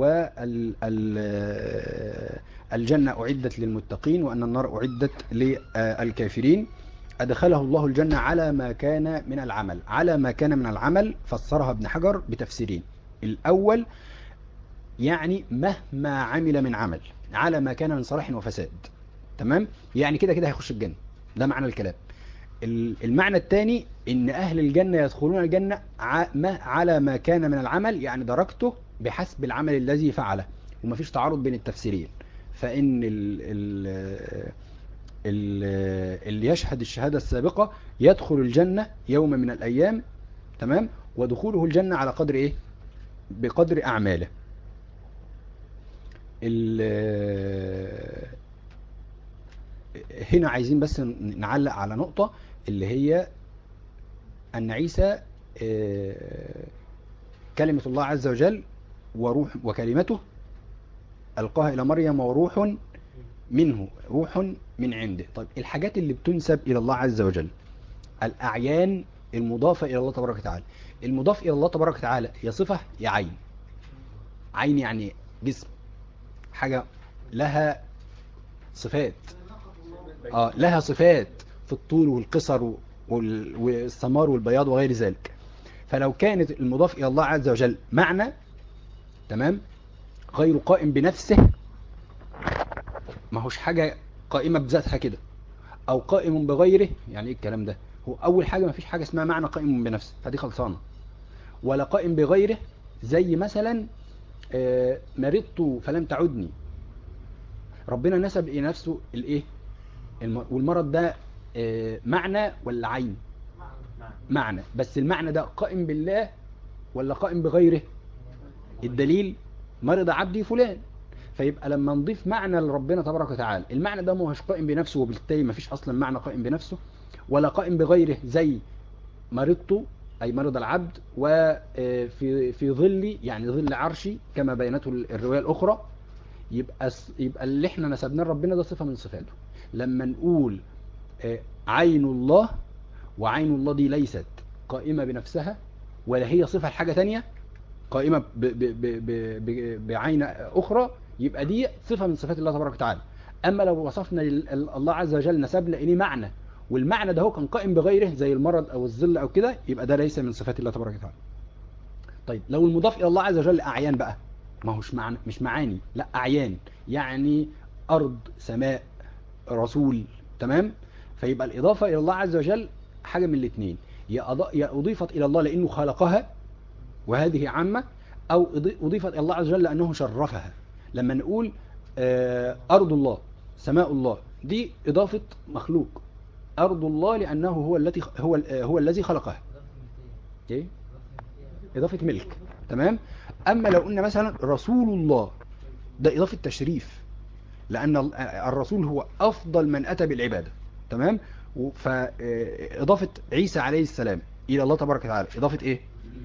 والجنة أعدت للمتقين وأن النار أعدت للكافرين أدخله الله الجنة على ما كان من العمل على ما كان من العمل فسرها ابن حجر بتفسيرين الأول يعني مهما عمل من عمل على ما كان من صلاح وفساد تمام يعني كده كده هيخش الجنة ده معنى الكلام ال- المعنى الثاني ان اهل الجنة يدخلون الجنة ع- ما- على ما كان من العمل يعني درجته بحسب العمل الذي فعله ومفيش تعارض بين التفسيرين فان ال ال ال- اللي يشهد الشهادة السابقة يدخل الجنة يوم من الأيام تمام ودخوله الجنة على قدر إيه بقدر أعماله ال- هنا عايزين بس نعلق على نقطة اللي هي أن عيسى آه، كلمة الله عز وجل وروح وكلمته ألقاها إلى مريم وروح منه روح من عنده طيب الحاجات اللي بتنسب إلى الله عز وجل الأعيان المضافة إلى الله تبارك وتعالى المضاف إلى الله تبارك وتعالى يا صفة يا عين عين يعني جسم حاجة لها صفات آه لها صفات في الطول والقصر وال- والسمار والبياض وغير ذلك فلو كانت المضاف إلى الله عز وجل معنى تمام غير قائم بنفسه ما هوش حاجة قائمة بذاتها كده او قائم بغيره يعني ايه الكلام ده هو اول حاجة ما فيش حاجة اسمها معنى قائم بنفسه فدي خلصانة ولا قائم بغيره زي مثلا آه، مرضت فلم تعدني ربنا نسب الى نفسه الايه الم- والمرض ده آه، معنى ولا عين معنى بس المعنى ده قائم بالله ولا قائم بغيره الدليل مرض عبدي فلان فيبقى لما نضيف معنى لربنا تبارك وتعالى المعنى ده ما هوش قائم بنفسه وبالتالي ما فيش اصلا معنى قائم بنفسه ولا قائم بغيره زي مرضت اي مرض العبد وفي في ظلي يعني ظل عرشي كما بينته الروايه الاخرى يبقى س- يبقى اللي احنا نسبناه لربنا ده صفه من صفاته لما نقول آه، عين الله وعين الله دي ليست قائمه بنفسها ولا هي صفه لحاجه تانية قائمة ب ب ب ب ب بعين أخرى يبقى دي صفة من صفات الله تبارك وتعالى أما لو وصفنا لل- ال- الله عز وجل نسبنا إليه معنى والمعنى ده هو كان قائم بغيره زي المرض أو الظل أو كده يبقى ده ليس من صفات الله تبارك وتعالى طيب لو المضاف إلى الله عز وجل أعيان بقى ما هوش معنى مش معاني لا أعيان يعني أرض سماء رسول تمام فيبقى الإضافة إلى الله عز وجل حاجة من الاثنين يا أض- يا أضيفت إلى الله لأنه خلقها وهذه عامة أو أضي- أضيفت إلى الله عز وجل لأنه شرفها لما نقول آه، أرض الله سماء الله دي إضافة مخلوق أرض الله لأنه هو التي هو ال- آه، هو الذي خلقها إيه؟ إضافة ملك تمام أما لو قلنا مثلا رسول الله ده إضافة تشريف لأن ال- آه، الرسول هو أفضل من أتى بالعبادة تمام و- فإضافة عيسى عليه السلام إلى الله تبارك وتعالى إضافة إيه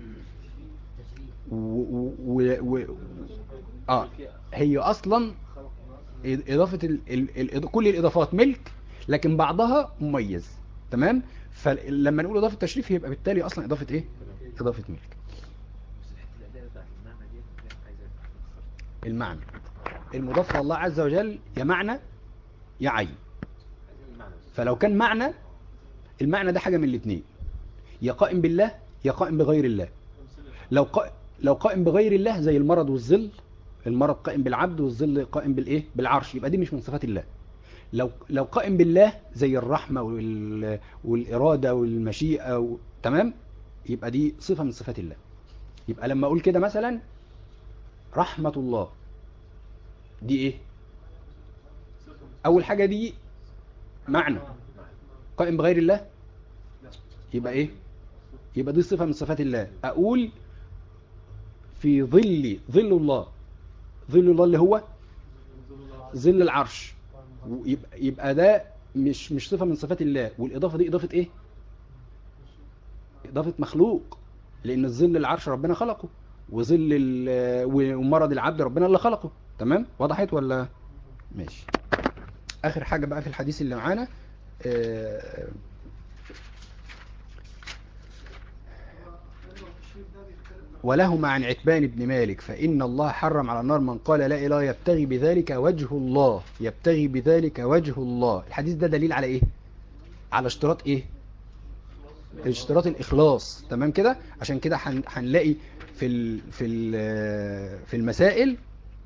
و... و... و... اه هي اصلا اضافه ال... ال... ال... كل الاضافات ملك لكن بعضها مميز تمام فلما نقول اضافه تشريف يبقى بالتالي اصلا اضافه ايه اضافه ملك بس الحته الاداء بتاعت المعنى دي عايزه تفسر. المعنى المضاف الى الله عز وجل يا معنى يا عين عايزين المعنى بس فلو كان معنى المعنى ده حاجه من الاثنين يا قائم بالله يا قائم بغير الله لو قا... لو قائم بغير الله زي المرض والظل المرض قائم بالعبد والظل قائم بالايه بالعرش يبقى دي مش من صفات الله لو لو قائم بالله زي الرحمه وال... والاراده والمشيئه و... تمام يبقى دي صفه من صفات الله يبقى لما اقول كده مثلا رحمه الله دي ايه اول حاجه دي معنى قائم بغير الله يبقى ايه يبقى دي صفة من صفات الله اقول في ظل ظل الله ظل الله اللي هو ظل العرش ويبقى يبقى ده مش مش صفة من صفات الله والإضافة دي إضافة إيه؟ إضافة مخلوق لأن الظل العرش ربنا خلقه وظل ال- ومرض العبد ربنا اللي خلقه تمام؟ وضحت ولا؟ ماشي آخر حاجة بقى في الحديث اللي معانا آه، ولهما عن عتبان بن مالك فإن الله حرم على النار من قال لا إله يبتغي بذلك وجه الله يبتغي بذلك وجه الله الحديث ده دليل على إيه على اشتراط إيه اشتراط الإخلاص تمام كده عشان كده هن- هنلاقي في ال في ال في المسائل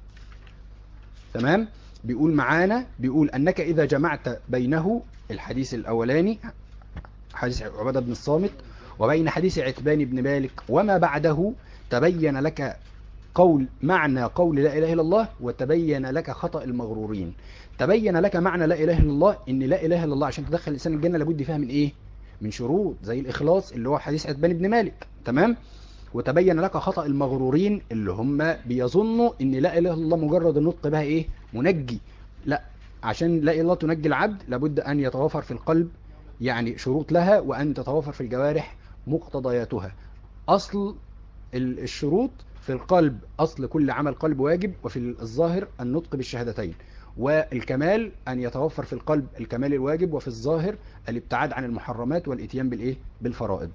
تمام بيقول معانا بيقول أنك إذا جمعت بينه الحديث الأولاني حديث عبادة بن الصامت وبين حديث عتبان بن مالك وما بعده تبين لك قول معنى قول لا إله إلا الله وتبين لك خطأ المغرورين تبين لك معنى لا إله إلا الله إن لا إله إلا الله عشان تدخل الإنسان الجنة لابد فيها من إيه من شروط زي الإخلاص اللي هو حديث عتبان بن مالك تمام وتبين لك خطأ المغرورين اللي هم بيظنوا ان لا اله الا الله مجرد النطق بها ايه منجي لا عشان لا اله الا الله تنجي العبد لابد ان يتوافر في القلب يعني شروط لها وان تتوافر في الجوارح مقتضياتها اصل ال- الشروط في القلب اصل كل عمل قلب واجب وفي الظاهر النطق بالشهادتين والكمال أن يتوفر في القلب الكمال الواجب وفي الظاهر الابتعاد عن المحرمات والاتيان بالإيه؟ بالفرائض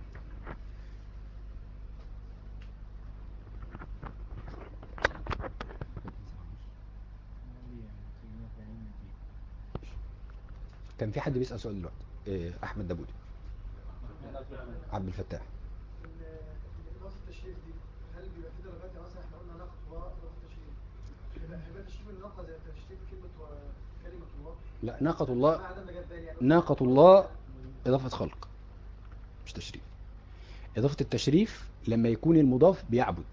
كان في حد بيسأل سؤال دلوقتي إيه، أحمد داوودي عبد الفتاح إضافة التشريف دي هل بيبقى في درجات يعني مثلا احنا قلنا نقد الله إضافة التشريف يبقى هيبقى تشريف النقد زي تشريف كلمة و- كلمة الله لا ناقة الله ما عدا ما جاب بالي يعني ناقة الله إضافة خلق مش تشريف إضافة التشريف لما يكون المضاف بيعبد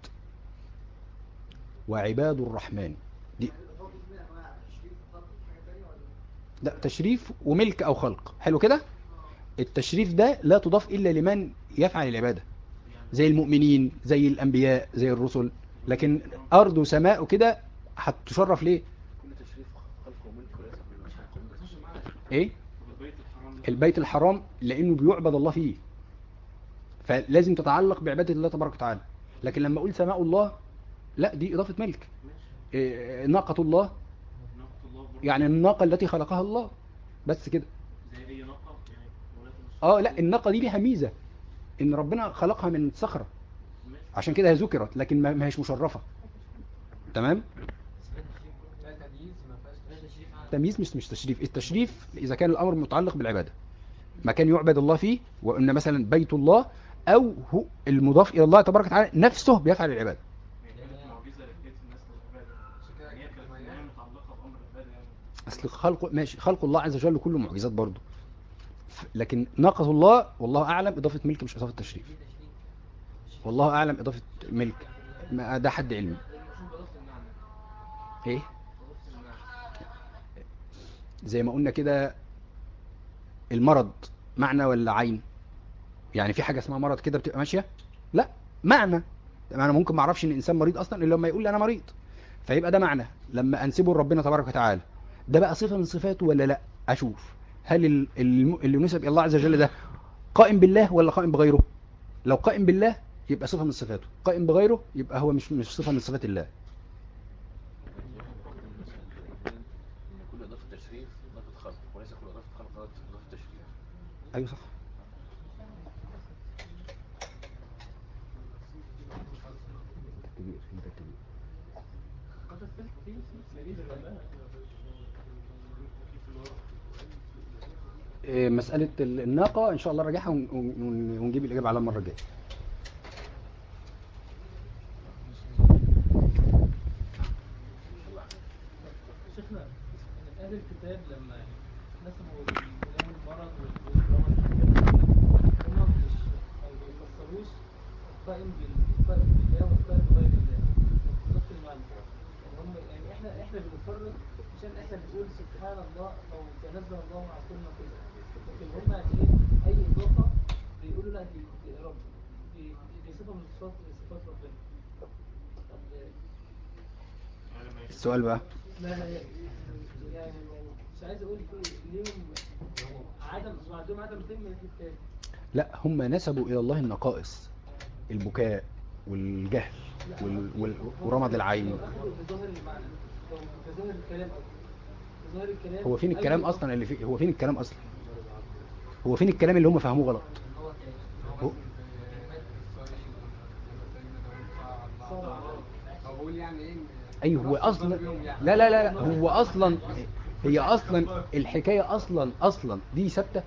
وعباد الرحمن دي الإضافة دي من أنواع تشريف خلق حاجة تانية ولا لا تشريف وملك أو خلق حلو كده التشريف ده لا تضاف إلا لمن يفعل العبادة زي المؤمنين زي الأنبياء زي الرسل لكن أرض وسماء وكده هتشرف ليه كل تشريف خلق وملك وليس كل ملك ايه طب البيت الحرام ده البيت الحرام لانه بيعبد الله فيه فلازم تتعلق بعبادة الله تبارك وتعالى لكن لما اقول سماء الله لا دي اضافة ملك ماشي إيه، ناقة الله ناقة الله برضه يعني الناقة التي خلقها الله بس كده زي أي ناقة يعني ولكن مش اه لا الناقة دي ليها ميزة ان ربنا خلقها من صخرة ماشي عشان كده هي ذكرت لكن ما ما هيش مشرفة تمام تمييز مش مش تشريف التشريف اذا كان الامر متعلق بالعبادة مكان يعبد الله فيه وان مثلا بيت الله او هو المضاف الى الله تبارك وتعالى نفسه بيفعل العبادة يعني كانت معجزة لهداية الناس للعبادة يعني هي كانت في النهاية متعلقة بأمر العبادة يعني اصل خلق ماشي خلق الله عز وجل كله معجزات برضه ف- لكن ناقة الله والله اعلم اضافة ملك مش اضافة تشريف والله اعلم اضافة ملك ما ده حد علمي المفروض بضافة المعنى ايه بضافة المعنى زي ما قلنا كده المرض معنى ولا عين يعني في حاجة اسمها مرض كده بتبقى ماشية لا معنى انا ممكن ما اعرفش ان الانسان مريض اصلا الا لما يقول لي انا مريض فيبقى ده معنى لما انسبه لربنا تبارك وتعالى ده بقى صفة من صفاته ولا لا اشوف هل ال- الم- اللي نسب الى الله عز وجل ده قائم بالله ولا قائم بغيره لو قائم بالله يبقى صفة من صفاته قائم بغيره يبقى هو مش مش صفة من صفات الله ان كل اضافة تشريف اضافة خلق وليس كل اضافة خلق اضافة إضافة تشريف ايوه صح كبير انت كبير إيه، مسألة ال- الناقة إن شاء الله راجعها ون- ون- ونجيب الإجابة على المرة الجاية شيخنا يعني اهل الكتاب لما نسبوا الاله المرض والرمض هم مش ما بيفسروش قائم بال- قائم بالله والقائم بغير الله نفس المعنى يعني هم يعني احنا احنا بنفرق عشان احنا بنقول سبحان الله او تنزه الله عن كل ما خلق لكن هم يعني ايه اي اضافه بيقولوا لا دي دي رب دي, دي صفه من صفات صفات ربنا طب يعني لما يشوف السؤال بقى لا لا يعني يعني مش عايز اقول في ليهم عدم وعندهم عدم فهم من الكتاب لا هم نسبوا إلى الله النقائص البكاء والجهل وال... وال... ورمض العين لو اخذوا بظاهر المعنى لو بظاهر الكلام قصدي بظاهر الكلام هو فين أي الكلام إضافة. أصلا اللي فيه هو فين الكلام أصلا هو فين الكلام اللي هم فهموه غلط هو... بقول يعني ايه ايوه هو اصلا لا لا لا لا هو اصلا هي اصلا الحكايه اصلا اصلا دي ثابته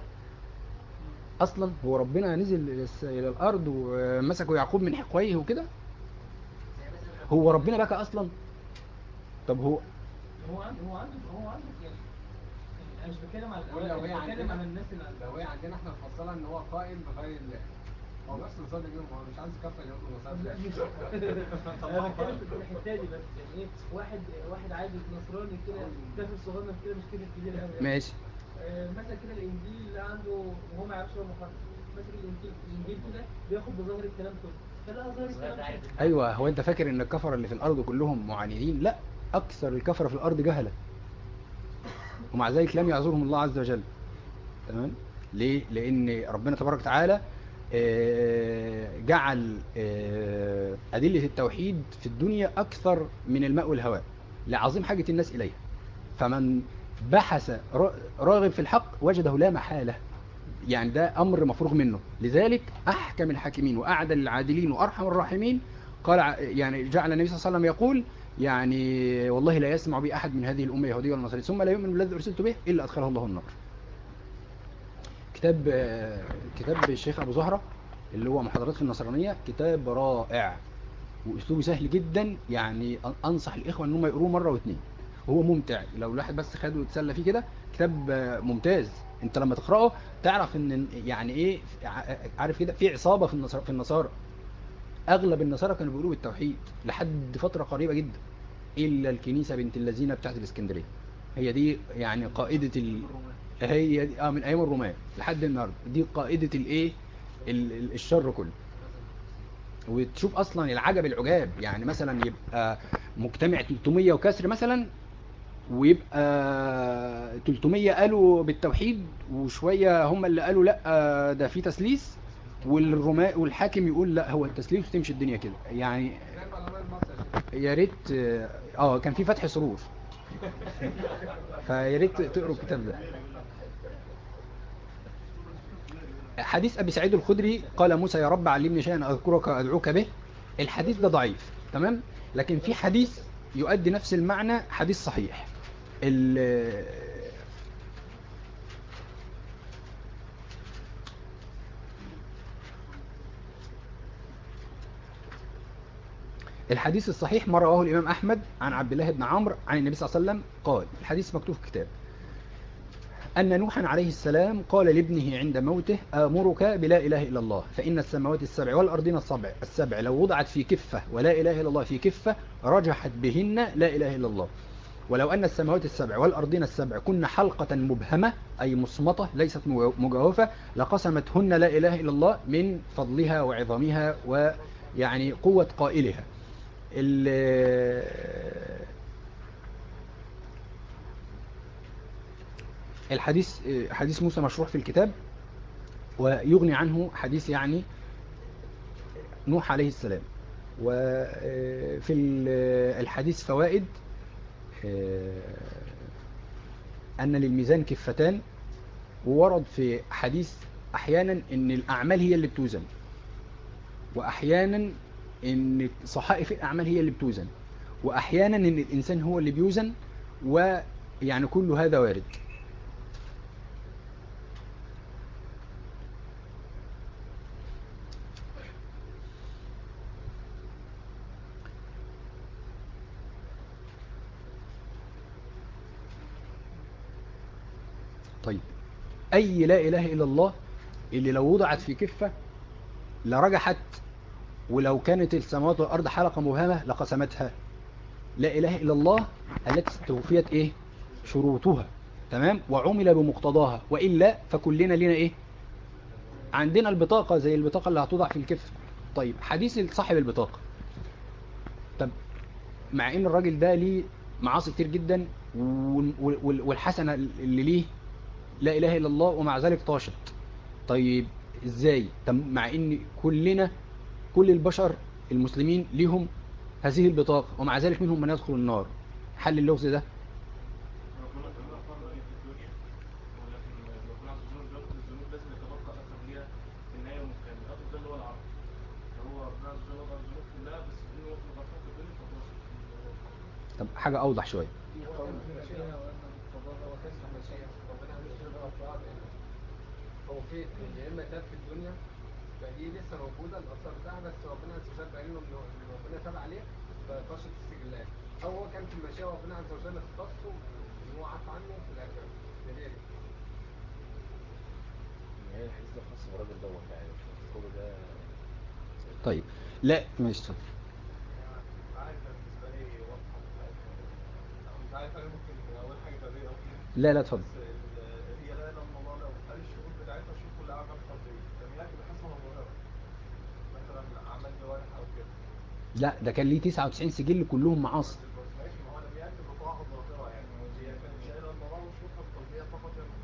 اصلا هو ربنا نزل إلى الس- الى الارض ومسكوا يعقوب من حقويه وكده هو ربنا بكى اصلا طب هو هو عنده هو عنده هو عنده يعني انا مش بتكلم على قول لو هي الأوائل، بتكلم عندنا على الناس اللي لو هي عندنا احنا مفصلة ان هو قائم بغير الله هو نفس نظام اليوم هو مش عايز يكفر اليوم لا، مش- انا بتكلم في الحته دي بس يعني ايه واحد واحد عادي نصراني كده كافر صغير كده مش كده كبير قوي ماشي آه، مثلا كده الانجيل عنده وهو ما يعرفش هو محرف مثلا الانجيل الانجيل كده بياخد بظاهر الكلام كله فلا ظاهر الكلام كده ايوه هو انت فاكر ان الكفره اللي في الارض كلهم معاندين لا اكثر الكفره في الارض جهله ومع ذلك لم يعذرهم الله عز وجل تمام ليه لان ربنا تبارك وتعالى آه، جعل آه، ادله التوحيد في الدنيا اكثر من الماء والهواء لعظيم حاجه الناس اليها فمن بحث ر- راغب في الحق وجده لا محالة يعني ده أمر مفروغ منه لذلك أحكم الحاكمين وأعدل العادلين وأرحم الراحمين قال ع- يعني جعل النبي صلى الله عليه وسلم يقول يعني والله لا يسمع بي أحد من هذه الأمة يهودية ولا نصرانية ثم لا يؤمن بالذي أرسلت به إلا أدخله الله النار كتاب آه، كتاب الشيخ أبو زهرة اللي هو محاضرات في النصرانية كتاب رائع وأسلوبه سهل جدا يعني أ- أنصح الإخوة أنهم يقروه مرة واثنين وهو ممتع لو الواحد بس خده ويتسلى فيه كده كتاب آه، ممتاز انت لما تقرأه تعرف ان يعني ايه ع- عارف كده في عصابة في النصارى في النصارى اغلب النصارى كانوا بيقولوا بالتوحيد لحد فترة قريبة جدا الا الكنيسة بنت اللذينة بتاعت الاسكندرية هي دي يعني قائدة ال... هي دي اه من ايام الرومان لحد النهارده دي قائدة الايه ال- ال- الشر كله وتشوف اصلا العجب العجاب يعني مثلا يبقى مجتمع 300 وكسر مثلا ويبقى 300 قالوا بالتوحيد وشوية هم اللي قالوا لا ده في تسليس والرماء والحاكم يقول لا هو التسليس وتمشي الدنيا كده يعني زي العلماء المصري يا ريت اه كان في فتح سرور فيا ريت تقروا الكتاب ده حديث ابي سعيد الخدري قال موسى يا رب علمني شيئا اذكرك ادعوك به الحديث ده ضعيف تمام لكن في حديث يؤدي نفس المعنى حديث صحيح ال- الحديث الصحيح ما رواه الإمام أحمد عن عبد الله بن عمرو عن النبي صلى الله عليه وسلم قال الحديث مكتوب في كتاب أن نوحا عليه السلام قال لابنه عند موته آمرك بلا إله إلا الله فإن السماوات السبع والأرضين السبع السبع لو وضعت في كفة ولا إله إلا الله في كفة رجحت بهن لا إله إلا الله ولو أن السماوات السبع والأرضين السبع كن حلقة مبهمة أي مصمتة ليست مجوفة لقسمتهن لا إله إلا الله من فضلها وعظمها ويعني قوة قائلها ال- الحديث حديث موسى مشروح في الكتاب ويغني عنه حديث يعني نوح عليه السلام وفي الحديث فوائد أن للميزان كفتان وورد في حديث أحيانا أن الأعمال هي اللي بتوزن وأحيانا أن صحائف الأعمال هي اللي بتوزن وأحيانا أن الإنسان هو اللي بيوزن ويعني كل هذا وارد طيب أي لا إله إلا الله اللي لو وضعت في كفة لرجحت ولو كانت السماوات والأرض حلقة مبهمة لقسمتها لا إله إلا الله التي استوفيت إيه شروطها تمام وعمل بمقتضاها وإلا فكلنا لنا إيه عندنا البطاقة زي البطاقة اللي هتوضع في الكفة طيب حديث صاحب البطاقة طب مع ان الراجل ده ليه معاصي كتير جدا وال- وال- والحسنة اللي ليه لا اله الا الله ومع ذلك طاشت طيب ازاي طب مع ان كلنا كل البشر المسلمين ليهم هذه البطاقة ومع ذلك منهم من يدخل النار حل اللغز ده ربنا كان فرض عليه في الدنيا ولكن ربنا عز وجل بيغفر الذنوب لازم يتبقى اثر ليها في النهايه يوم القيامه الاثر ده اللي هو العرض فهو ربنا عز وجل وضع الذنوب كلها بس انه هو في الغفور في الدنيا فخلاص طب حاجة اوضح شوية ربنا عز وجل هو في عقل يعني. هو في يا اما تاب في الدنيا فدي لسه موجوده الاثر بتاعها بس ربنا عز وجل باين له ان إن ربنا تاب عليه فطاشت السجلات او هو كان في المشيئه وربنا عز وجل اختصه ان هو عفى عنه في الاخره لذلك يعني الحديث ده خاص بالراجل دوت يعني مش المفروض ده طيب لا مش صح عارف بالنسبه لي واضحه مش عارف انا ممكن اول حاجه تبقى او لا لا اتفضل بس ال- هي لا اله الا الله لو قال الشروط بتاعتها شوف كل اعمال قلبيه جميعها تبقى حسنه وظاهره مثلا اعمال جوارح او كده لا ده كان ليه 99 سجل كلهم معاصي ماشي ما هو لم ياتي بطاعه ظاهره يعني هي كانت لا اله الا الله وشروطها القلبيه فقط هي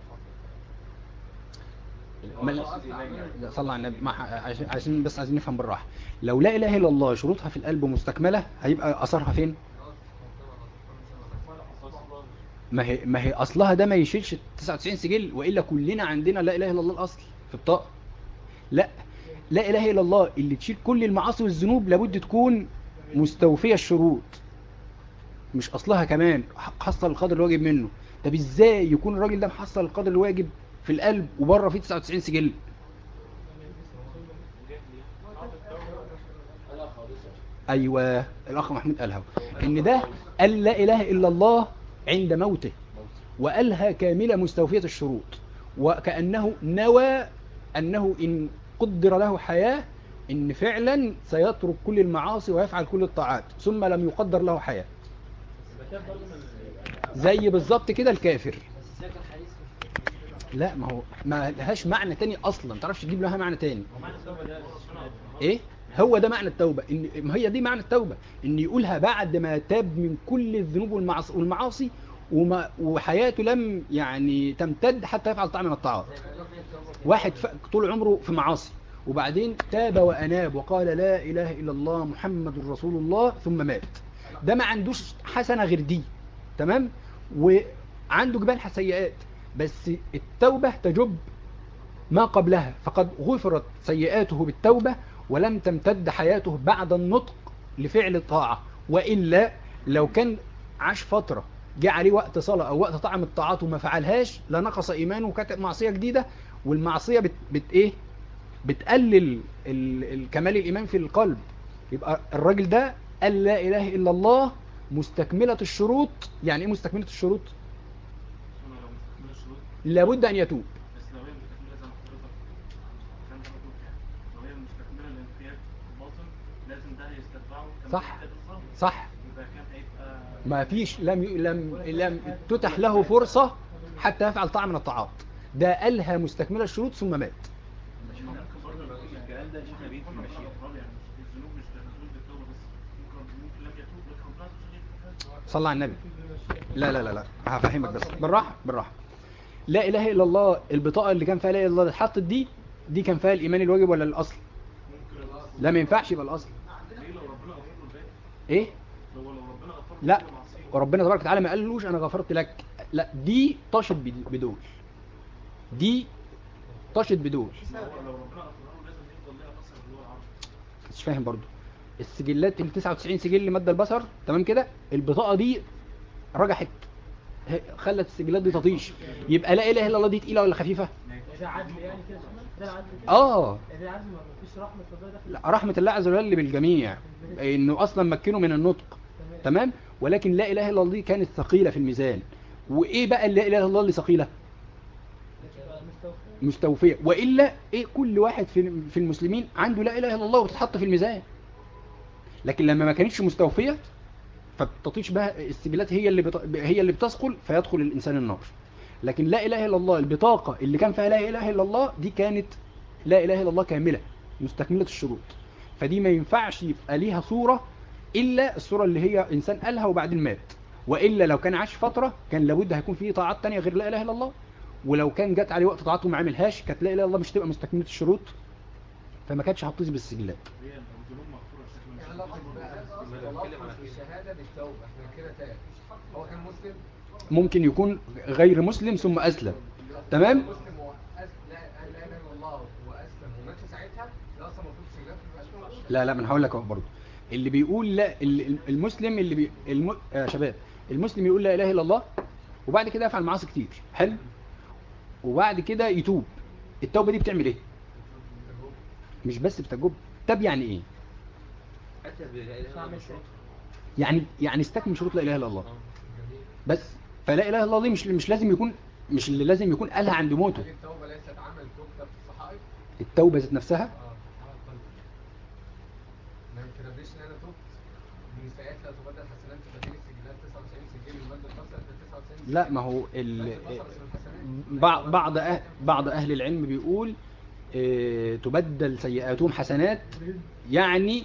المتحققه ما لا صلى على النبي ما ح- عشان عشان بس عايزين نفهم بالراحه لو لا اله الا الله شروطها في القلب مستكمله هيبقى اثرها فين ما هي ما هي اصلها ده ما يشيلش 99 سجل والا كلنا عندنا لا اله الا الله الاصل في الطاقه لا لا اله الا الله اللي تشيل كل المعاصي والذنوب لابد تكون مستوفيه الشروط مش اصلها كمان حصل القدر الواجب منه طب ازاي يكون الراجل ده محصل القدر الواجب في القلب وبره فيه 99 سجل ايوه الاخ محمود قالها ان ده قال لا اله الا الله عند موته وقالها كامله مستوفيه الشروط وكانه نوى انه ان قدر له حياه ان فعلا سيترك كل المعاصي ويفعل كل الطاعات ثم لم يقدر له حياه زي بالظبط كده الكافر لا ما هو ما لهاش معنى تاني اصلا ما تعرفش تجيب لها معنى تاني ايه هو ده معنى التوبة ان ما هي دي معنى التوبة ان يقولها بعد ما تاب من كل الذنوب والمعاصي, والمعاصي وما وحياته لم يعني تمتد حتى يفعل طعم من الطاعات واحد ف... طول عمره في معاصي وبعدين تاب وأناب وقال لا إله إلا الله محمد رسول الله ثم مات ده ما عندوش حسنة غير دي تمام وعنده جبال سيئات بس التوبة تجب ما قبلها فقد غفرت سيئاته بالتوبة ولم تمتد حياته بعد النطق لفعل الطاعة وإلا لو كان عاش فترة جاء عليه وقت صلاة أو وقت طعم الطاعات وما فعلهاش لنقص إيمانه وكانت معصية جديدة والمعصية بت, بت إيه بتقلل ال... الكمال الإيمان في القلب يبقى الراجل ده قال لا إله إلا الله مستكملة الشروط يعني إيه مستكملة الشروط ثم لو مستكمل الشروط لابد أن يتوب بس لو هي مستكملة زي ما حضرتك الكلام ده مطلوب يعني لو هي مستكملة الانقياد الباطن لازم ده يستتبعه كما صح. الانقياد الظاهر. صح يبقى كان هيبقى ما فيش لم ي... لم لم تتح له فرصة حتى يفعل طعم من الطاعات ده قالها مستكملة الشروط ثم مات مش ممكن برضه يكون الكلام ده شيخنا بيه في المشيئة الأطفال يعني مش الذنوب مش بتزول بالتوبة بس ممكن ممكن لم يتوب لكن ربنا عز وجل يغفر له. صلى على النبي لا لا لا لا هفهمك بس بالراحة بالراحة لا إله إلا الله البطاقة اللي كان فيها لا إله إلا الله اللي اتحطت دي دي كان فيها الإيمان الواجب ولا الأصل ممكن الأصل لا ما ينفعش يبقى الأصل ليه لو ربنا غفر له الباقي إيه لو لو ربنا غفر له لا كل معصية وربنا تبارك وتعالى ما قالوش أنا غفرت لك لا دي طاشت بد- بدول دي طاشت بدول ما هو لو ربنا غفر له لازم يفضل ليها أثر اللي هو العرض مش فاهم برضو السجلات ال 99 سجل اللي مد البصر تمام كده البطاقه دي رجحت ه- خلت السجلات دي تطيش يبقى لا اله الا الله دي تقيله ولا خفيفه ده عدل يعني كده ده العدل كده اه ده العدل ما فيش رحمة ربنا داخل لا رحمه الله عز وجل بالجميع انه اصلا مكنه من النطق تمام ولكن لا اله الا الله دي كانت ثقيله في الميزان وايه بقى اللي لا اله الا الله اللي ثقيله مستوفى مستوفيه والا ايه كل واحد في في المسلمين عنده لا اله الا الله وتتحط في الميزان لكن لما ما كانتش مستوفيه فبتطيش بها السجلات هي اللي بت... هي اللي بتثقل فيدخل الانسان النار لكن لا اله الا الله البطاقه اللي كان فيها لا اله الا الله دي كانت لا اله الا الله كامله مستكمله الشروط فدي ما ينفعش يبقى ليها صوره الا الصوره اللي هي انسان قالها وبعدين مات والا لو كان عاش فتره كان لابد هيكون فيه طاعات تانية غير لا اله الا الله ولو كان جت عليه وقت طاعته وما عملهاش كانت لا اله الا الله مش تبقى مستكمله الشروط فما كانتش هتطيش بالسجلات هي الذنوب مغفورة بشكل ايه مش علاقة بقى تلفظ الشهادة بالتوبة احنا كده تاب هو كان مسلم ممكن يكون غير مسلم ثم اسلم تمام مسلم وأس... لا قال لا اله الا الله واسلم ومات في ساعتها ده اصلا المفروض السجلات ما تبقاش فيه. لا لا ما انا هقول لك اهو برضه اللي بيقول لا ال- المسلم اللي بي الم... يا شباب المسلم يقول لا اله الا الله وبعد كده يفعل معاصي كتير حلو وبعد كده يتوب التوبه دي بتعمل ايه مش بس بتجب طب يعني ايه حتى بلا اله الا الله مشروط يعني يعني استكمل شروط لا اله الا الله جميل بس فلا اله الا الله دي مش مش لازم يكون مش اللي لازم يكون قالها عند موته هل التوبة ليست عمل تكتب في الصحائف؟ التوبه ذات نفسها اه ما يتربيش ان انا تبت من سيئات لا تبدل حسنات تبدل السجلات 99 سجل المادة الخاصة 99 لا ما هو ال... مادة البصر اسم الحسنات. بعض بعض أهل بعض اهل العلم بيقول آه، تبدل سيئاتهم حسنات يعني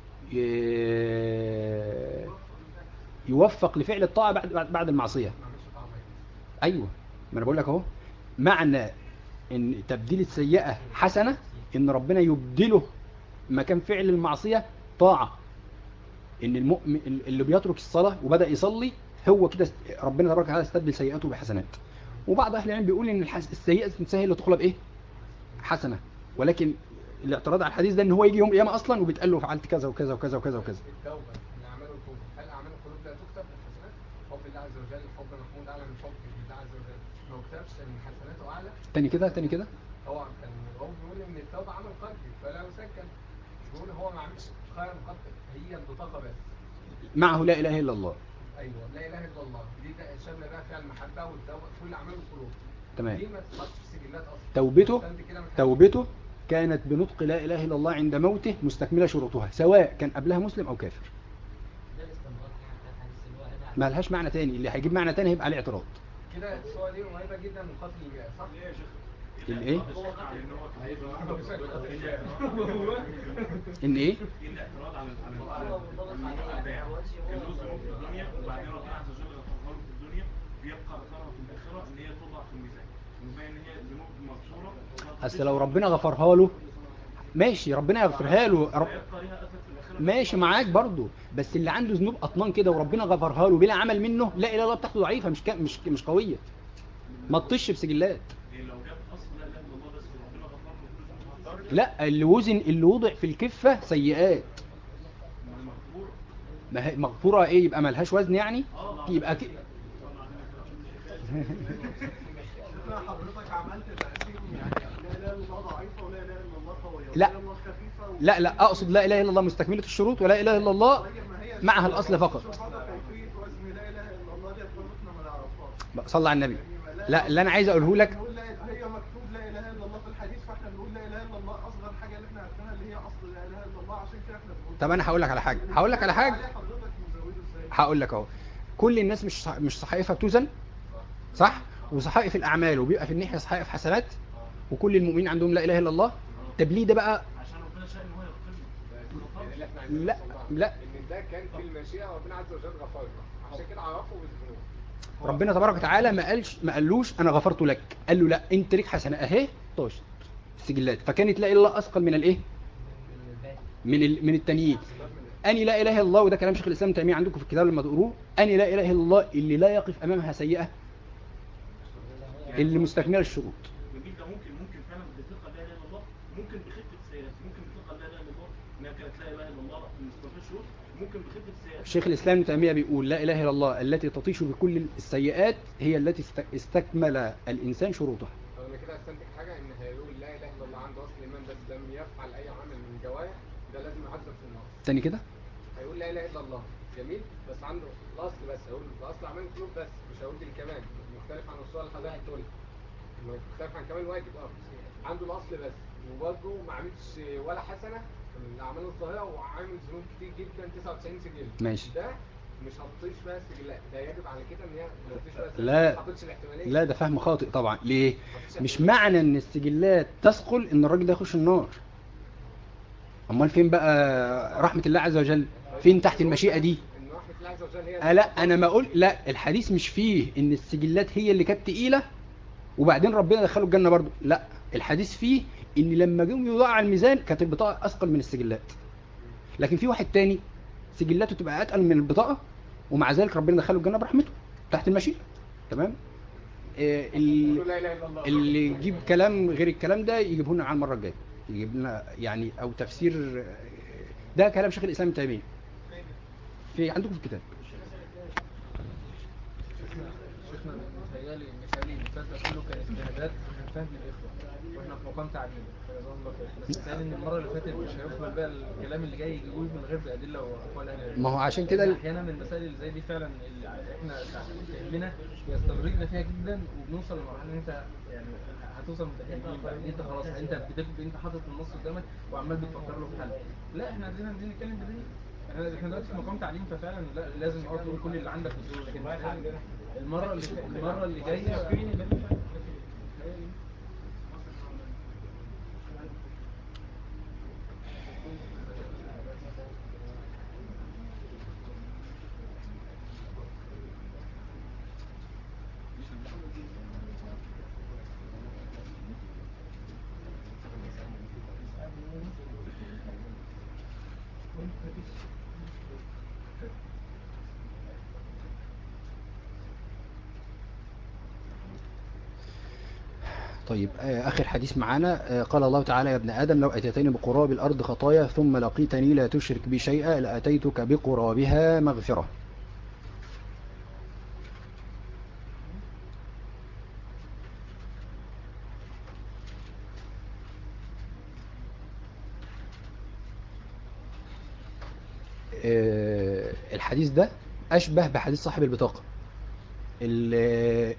آه، يوفق لفعل الطاعه بعد بعد- بعد المعصيه ما عملش طعم ايوه ما انا بقول لك اهو معنى ان تبديل السيئه حسنه ان ربنا يبدله مكان فعل المعصيه طاعه ان المؤمن اللي بيترك الصلاه وبدا يصلي هو كده است- ربنا تبارك وتعالى استبدل سيئاته بحسنات وبعض اهل العلم بيقول ان الحس... السيئه نفسها هي اللي تقلب ايه حسنه ولكن الاعتراض على الحديث ده ان هو يجي يوم القيامه اصلا وبيتقال له فعلت كذا وكذا وكذا وكذا وكذا التوبة من أعمال القلوب هل أعمال القلوب لا تكتب الحسنات؟ حب الله عز وجل حب محمود أعلى من حب الله عز وجل لو كتبش إن حسناته أعلى تاني كده تاني كده هو كان هو بيقول إن التوبة عمل قلبي فلا يسكن بيقول هو ما عملش خير مقدم هي البطاقة بس معه لا اله الا الله أيوه لا إله إلا الله دي ده شاملة بقى فيها المحبة والتوبة كل أعمال القلوب تمام دي ما تتحطش في سجلات أصلا توبته استنت كده من حاجة. توبته كانت بنطق لا اله الا الله عند موته مستكمله شروطها سواء كان قبلها مسلم او كافر ده الاستنباط يعني الحديث اللي هو قال عليه. ما لهاش معنى تاني اللي هيجيب معنى تاني هيبقى عليه اعتراض كده الصورة دي قريبة جدا من قتل المئة صح؟ ليه يا شيخ؟ الايه على ان هو كان أيوه أنا بشكل قتل المئة ان ايه ايه الاعتراض على على الاباء كان له ذنوب في الدنيا وبعدين ربنا عز وجل غفرها له في الدنيا بيبقى اثرها في الاخره ان هي توضع في الميزان وبين ان هي ذنوب مغفوره اصل لو ربنا غفرها له ماشي ربنا يغفرها له رب... هيبقى ليها اثر في الاخره ماشي معاك برضو بس اللي عنده ذنوب اطنان كده وربنا غفرها له بلا عمل منه لا اله الا الله بتاعته ضعيفه مش ك... مش مش قويه ما تطش بسجلات إيه لو جاب اصل لا اله الا الله بس وربنا غفر له كل ذنوب لا اللي وزن اللي وضع في الكفه سيئات المغفور ما هي مغفوره ايه يبقى ملهاش وزن يعني يبقى ك... شفنا حضرتك عملت تقسيم يعني لا اله الا الله ضعيفه ولا اله الا الله قويه لا. ولا اله الا الله خفيفه و- لا لا اقصد لا اله الا الله مستكمله الشروط ولا اله الا الله طيب ما هي معها الاصل فقط شوف بقى كيفيه وزن لا اله الا الله دي برضه احنا ما نعرفهاش صلى على النبي لا اللي انا عايز اقوله لك بنقول لا هي مكتوب لا اله الا الله في الحديث فاحنا بنقول لا اله الا الله اصغر حاجه اللي احنا عارفينها اللي هي اصل لا اله الا الله عشان كده احنا بنقول طب انا هقول لك على حاجه هقول لك على حاجه عليه حضرتك مزوده ازاي هقول لك اهو كل الناس مش صح... مش صحائفها بتوزن صح وصحائف الاعمال وبيبقى في الناحيه صحائف حسنات وكل المؤمنين عندهم لا اله الا الله طب ليه ده بقى عشان ربنا شاء ان هو يغفر له اللي احنا عايزين لا، نوصل لا. لها. ان ده كان في المشيئة ربنا عز وجل غفر له عشان كده عرفه بالذنوب ربنا تبارك وتعالى ما قالش ما قالوش انا غفرت لك قال له لا انت ليك حسنه اهي طاش السجلات فكانت لا اله الا الله اثقل من الايه من ال... من التانيين اني لا اله الا الله وده كلام شيخ الاسلام ابن تيميه عندكم في الكتاب لما تقروه اني لا اله الا الله اللي لا يقف امامها سيئه اللي مستكمله الشروط جميل ده ممكن ممكن فعلا بثقه لا اله الا الله ممكن بخفه السيئات ممكن بثقه لا اله الا الله انها كانت لا اله الا الله مستوفيه الشروط ممكن بخفه السيئات شيخ الاسلام ابن تيميه بيقول لا اله الا الله التي تطيش بكل السيئات هي التي است- استكمل الانسان شروطها طب انا كده استنتج حاجة ان هيقول لا اله الا الله عنده اصل ايمان بس لم يفعل اي عمل من جوارح ده لازم يحاسب في النار تاني كده هيقول لا اله الا الله جميل بس عنده الاصل بس هيقول الاصل اعمال القلوب بس مش هيقول الكمال مختلف عن الصور اللي حضرتك بتقولها مختلف عن كمال واجب اه عنده الاصل بس وبرضه ما عملش ولا حسنه من الاعمال الظاهره وعامل ذنوب كتير جدا 99 سجل ماشي. ده مش هتطيش فيها السجلات ده يجب على كده ان هي ما تطيش فيها السجلات. لا ما حطيتش الاحتماليه لا ده فهم خاطئ طبعا ليه مش معنى ان السجلات تثقل ان الراجل ده يخش النار امال فين بقى رحمه الله عز وجل فين تحت المشيئه دي ان رحمه الله عز وجل هي آه لا انا ما اقول لا الحديث مش فيه ان السجلات هي اللي كانت تقيله وبعدين ربنا دخله الجنه برضو لا الحديث فيه ان لما جم يوضعوا على الميزان كانت البطاقه اثقل من السجلات لكن في واحد تاني سجلاته تبقى اتقل من البطاقه ومع ذلك ربنا دخله الجنه برحمته تحت المشيئه تمام آه ال- قولوا لا اله الا الله اللي يجيب كلام غير الكلام ده يجيبه لنا على المره الجايه يجيب لنا يعني او تفسير ده كلام شيخ الاسلام ابن تيميه في عندكم في الكتاب شيخنا متهيألي مثالي اللي فات ده كله كان اجتهادات عشان فهم الاخوه واحنا في مقام تعليم جزاهم الله خير بس متهيألي ان المره اللي فاتت مش هيقبل بقى الكلام اللي جاي يجيبوه من غير بادله واقوال اهل العلم. ما هو عشان كده ال- احيانا من المسائل اللي زي دي فعلا اللي احنا فهمنا بيستغرقنا فيها جدا وبنوصل لمرحله ان انت يعني هتوصل متهيئين بقى ان انت خلاص انت بتكتب انت حاطط النص قدامك وعمال بتفكر له في حل لا احنا عايزين عايزين نتكلم بدليل احنا احنا دلوقتي في مقام تعليم ففعلا لا لازم اه تقول كل اللي عندك وتقول لكن المره اللي المره اللي جايه طيب آه، آخر حديث معانا آه، قال الله تعالى يا ابن آدم لو أتيتني بقراب الأرض خطايا ثم لقيتني لا تشرك بي شيئا لأتيتك بقرابها مغفرة آه، الحديث ده أشبه بحديث صاحب البطاقة ال-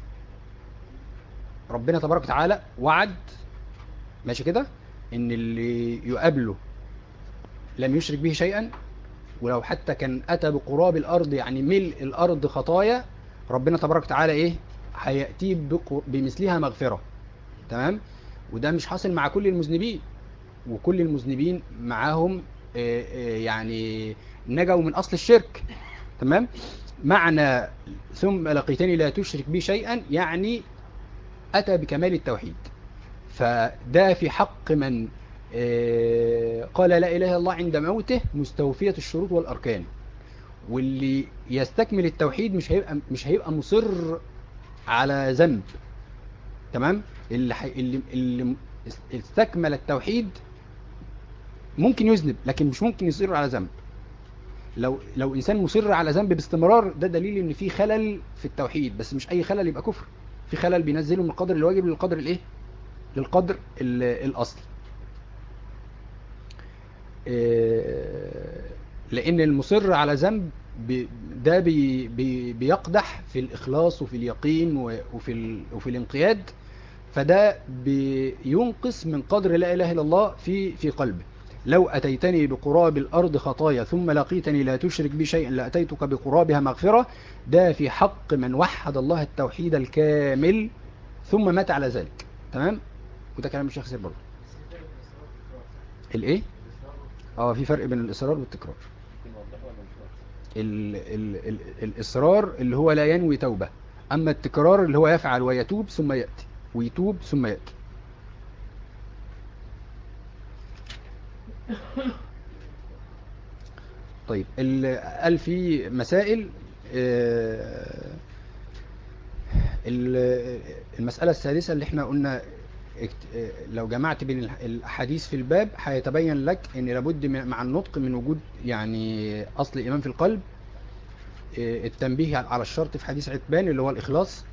ربنا تبارك وتعالى وعد ماشي كده ان اللي يقابله لم يشرك به شيئا ولو حتى كان اتى بقراب الارض يعني ملء الارض خطايا ربنا تبارك وتعالى ايه هياتيه بق- بمثلها مغفره تمام وده مش حاصل مع كل المذنبين وكل المذنبين معاهم آه، آه، يعني نجوا من اصل الشرك تمام معنى ثم لقيتني لا تشرك بي شيئا يعني أتى بكمال التوحيد فده في حق من آه، قال لا إله إلا الله عند موته مستوفية الشروط والأركان واللي يستكمل التوحيد مش هيبقى مش هيبقى مصر على ذنب تمام اللي حي... اللي اللي استكمل التوحيد ممكن يذنب لكن مش ممكن يصر على ذنب لو لو انسان مصر على ذنب باستمرار ده دليل ان في خلل في التوحيد بس مش اي خلل يبقى كفر في خلل بينزله من القدر الواجب للقدر الايه للقدر ال- الاصلي إيه، لان المصر على ذنب بي- ده بي بي بيقدح في الاخلاص وفي اليقين و- وفي ال- وفي الانقياد فده بينقص من قدر لا اله الا الله في في قلبه لو اتيتني بقراب الارض خطايا ثم لقيتني لا تشرك بي شيئا لاتيتك بقرابها مغفره ده في حق من وحد الله التوحيد الكامل ثم مات على ذلك تمام وده كلام الشيخ سير برضه الايه اه في فرق بين الاصرار والتكرار ممكن نوضحه ولا مش واضح؟ ال ال ال الإصرار اللي هو لا ينوي توبة أما التكرار اللي هو يفعل ويتوب ثم يأتي ويتوب ثم يأتي طيب ال- قال في مسائل آه، ال- المسألة السادسة اللي احنا قلنا اكت- آه، لو جمعت بين الح- الأحاديث في الباب هيتبين لك ان لابد من- مع النطق من وجود يعني أصل الإيمان في القلب آه، التنبيه على الشرط في حديث عتبان اللي هو الإخلاص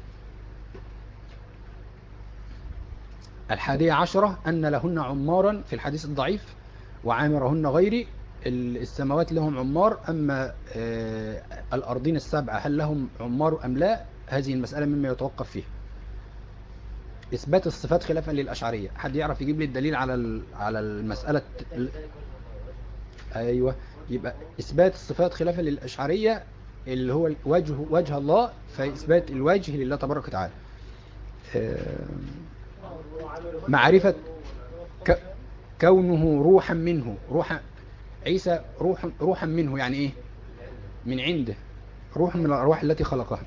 الحادية عشرة أن لهن عمارا في الحديث الضعيف وعامرهن غيري ال- السماوات لهم عمار أما آه، الأرضين السبعة هل لهم عمار أم لا هذه المسألة مما يتوقف فيها إثبات الصفات خلافا للأشعرية حد يعرف يجيب لي الدليل على ال- على المسألة ال- أيوة يبقى إثبات الصفات خلافا للأشعرية اللي هو وجه وجه الله فإثبات الوجه لله تبارك وتعالى آه، معرفة ك... كونه روحا منه روحا عيسى روح روحا منه يعني ايه من عنده روح من الارواح التي خلقها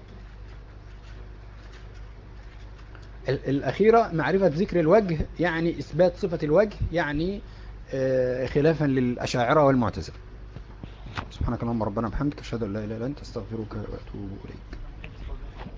ال- الأخيرة معرفة ذكر الوجه يعني إثبات صفة الوجه يعني آه، خلافا للأشاعرة والمعتزلة سبحانك اللهم ربنا وبحمدك أشهد أن لا إله إلا أنت أستغفرك وأتوب إليك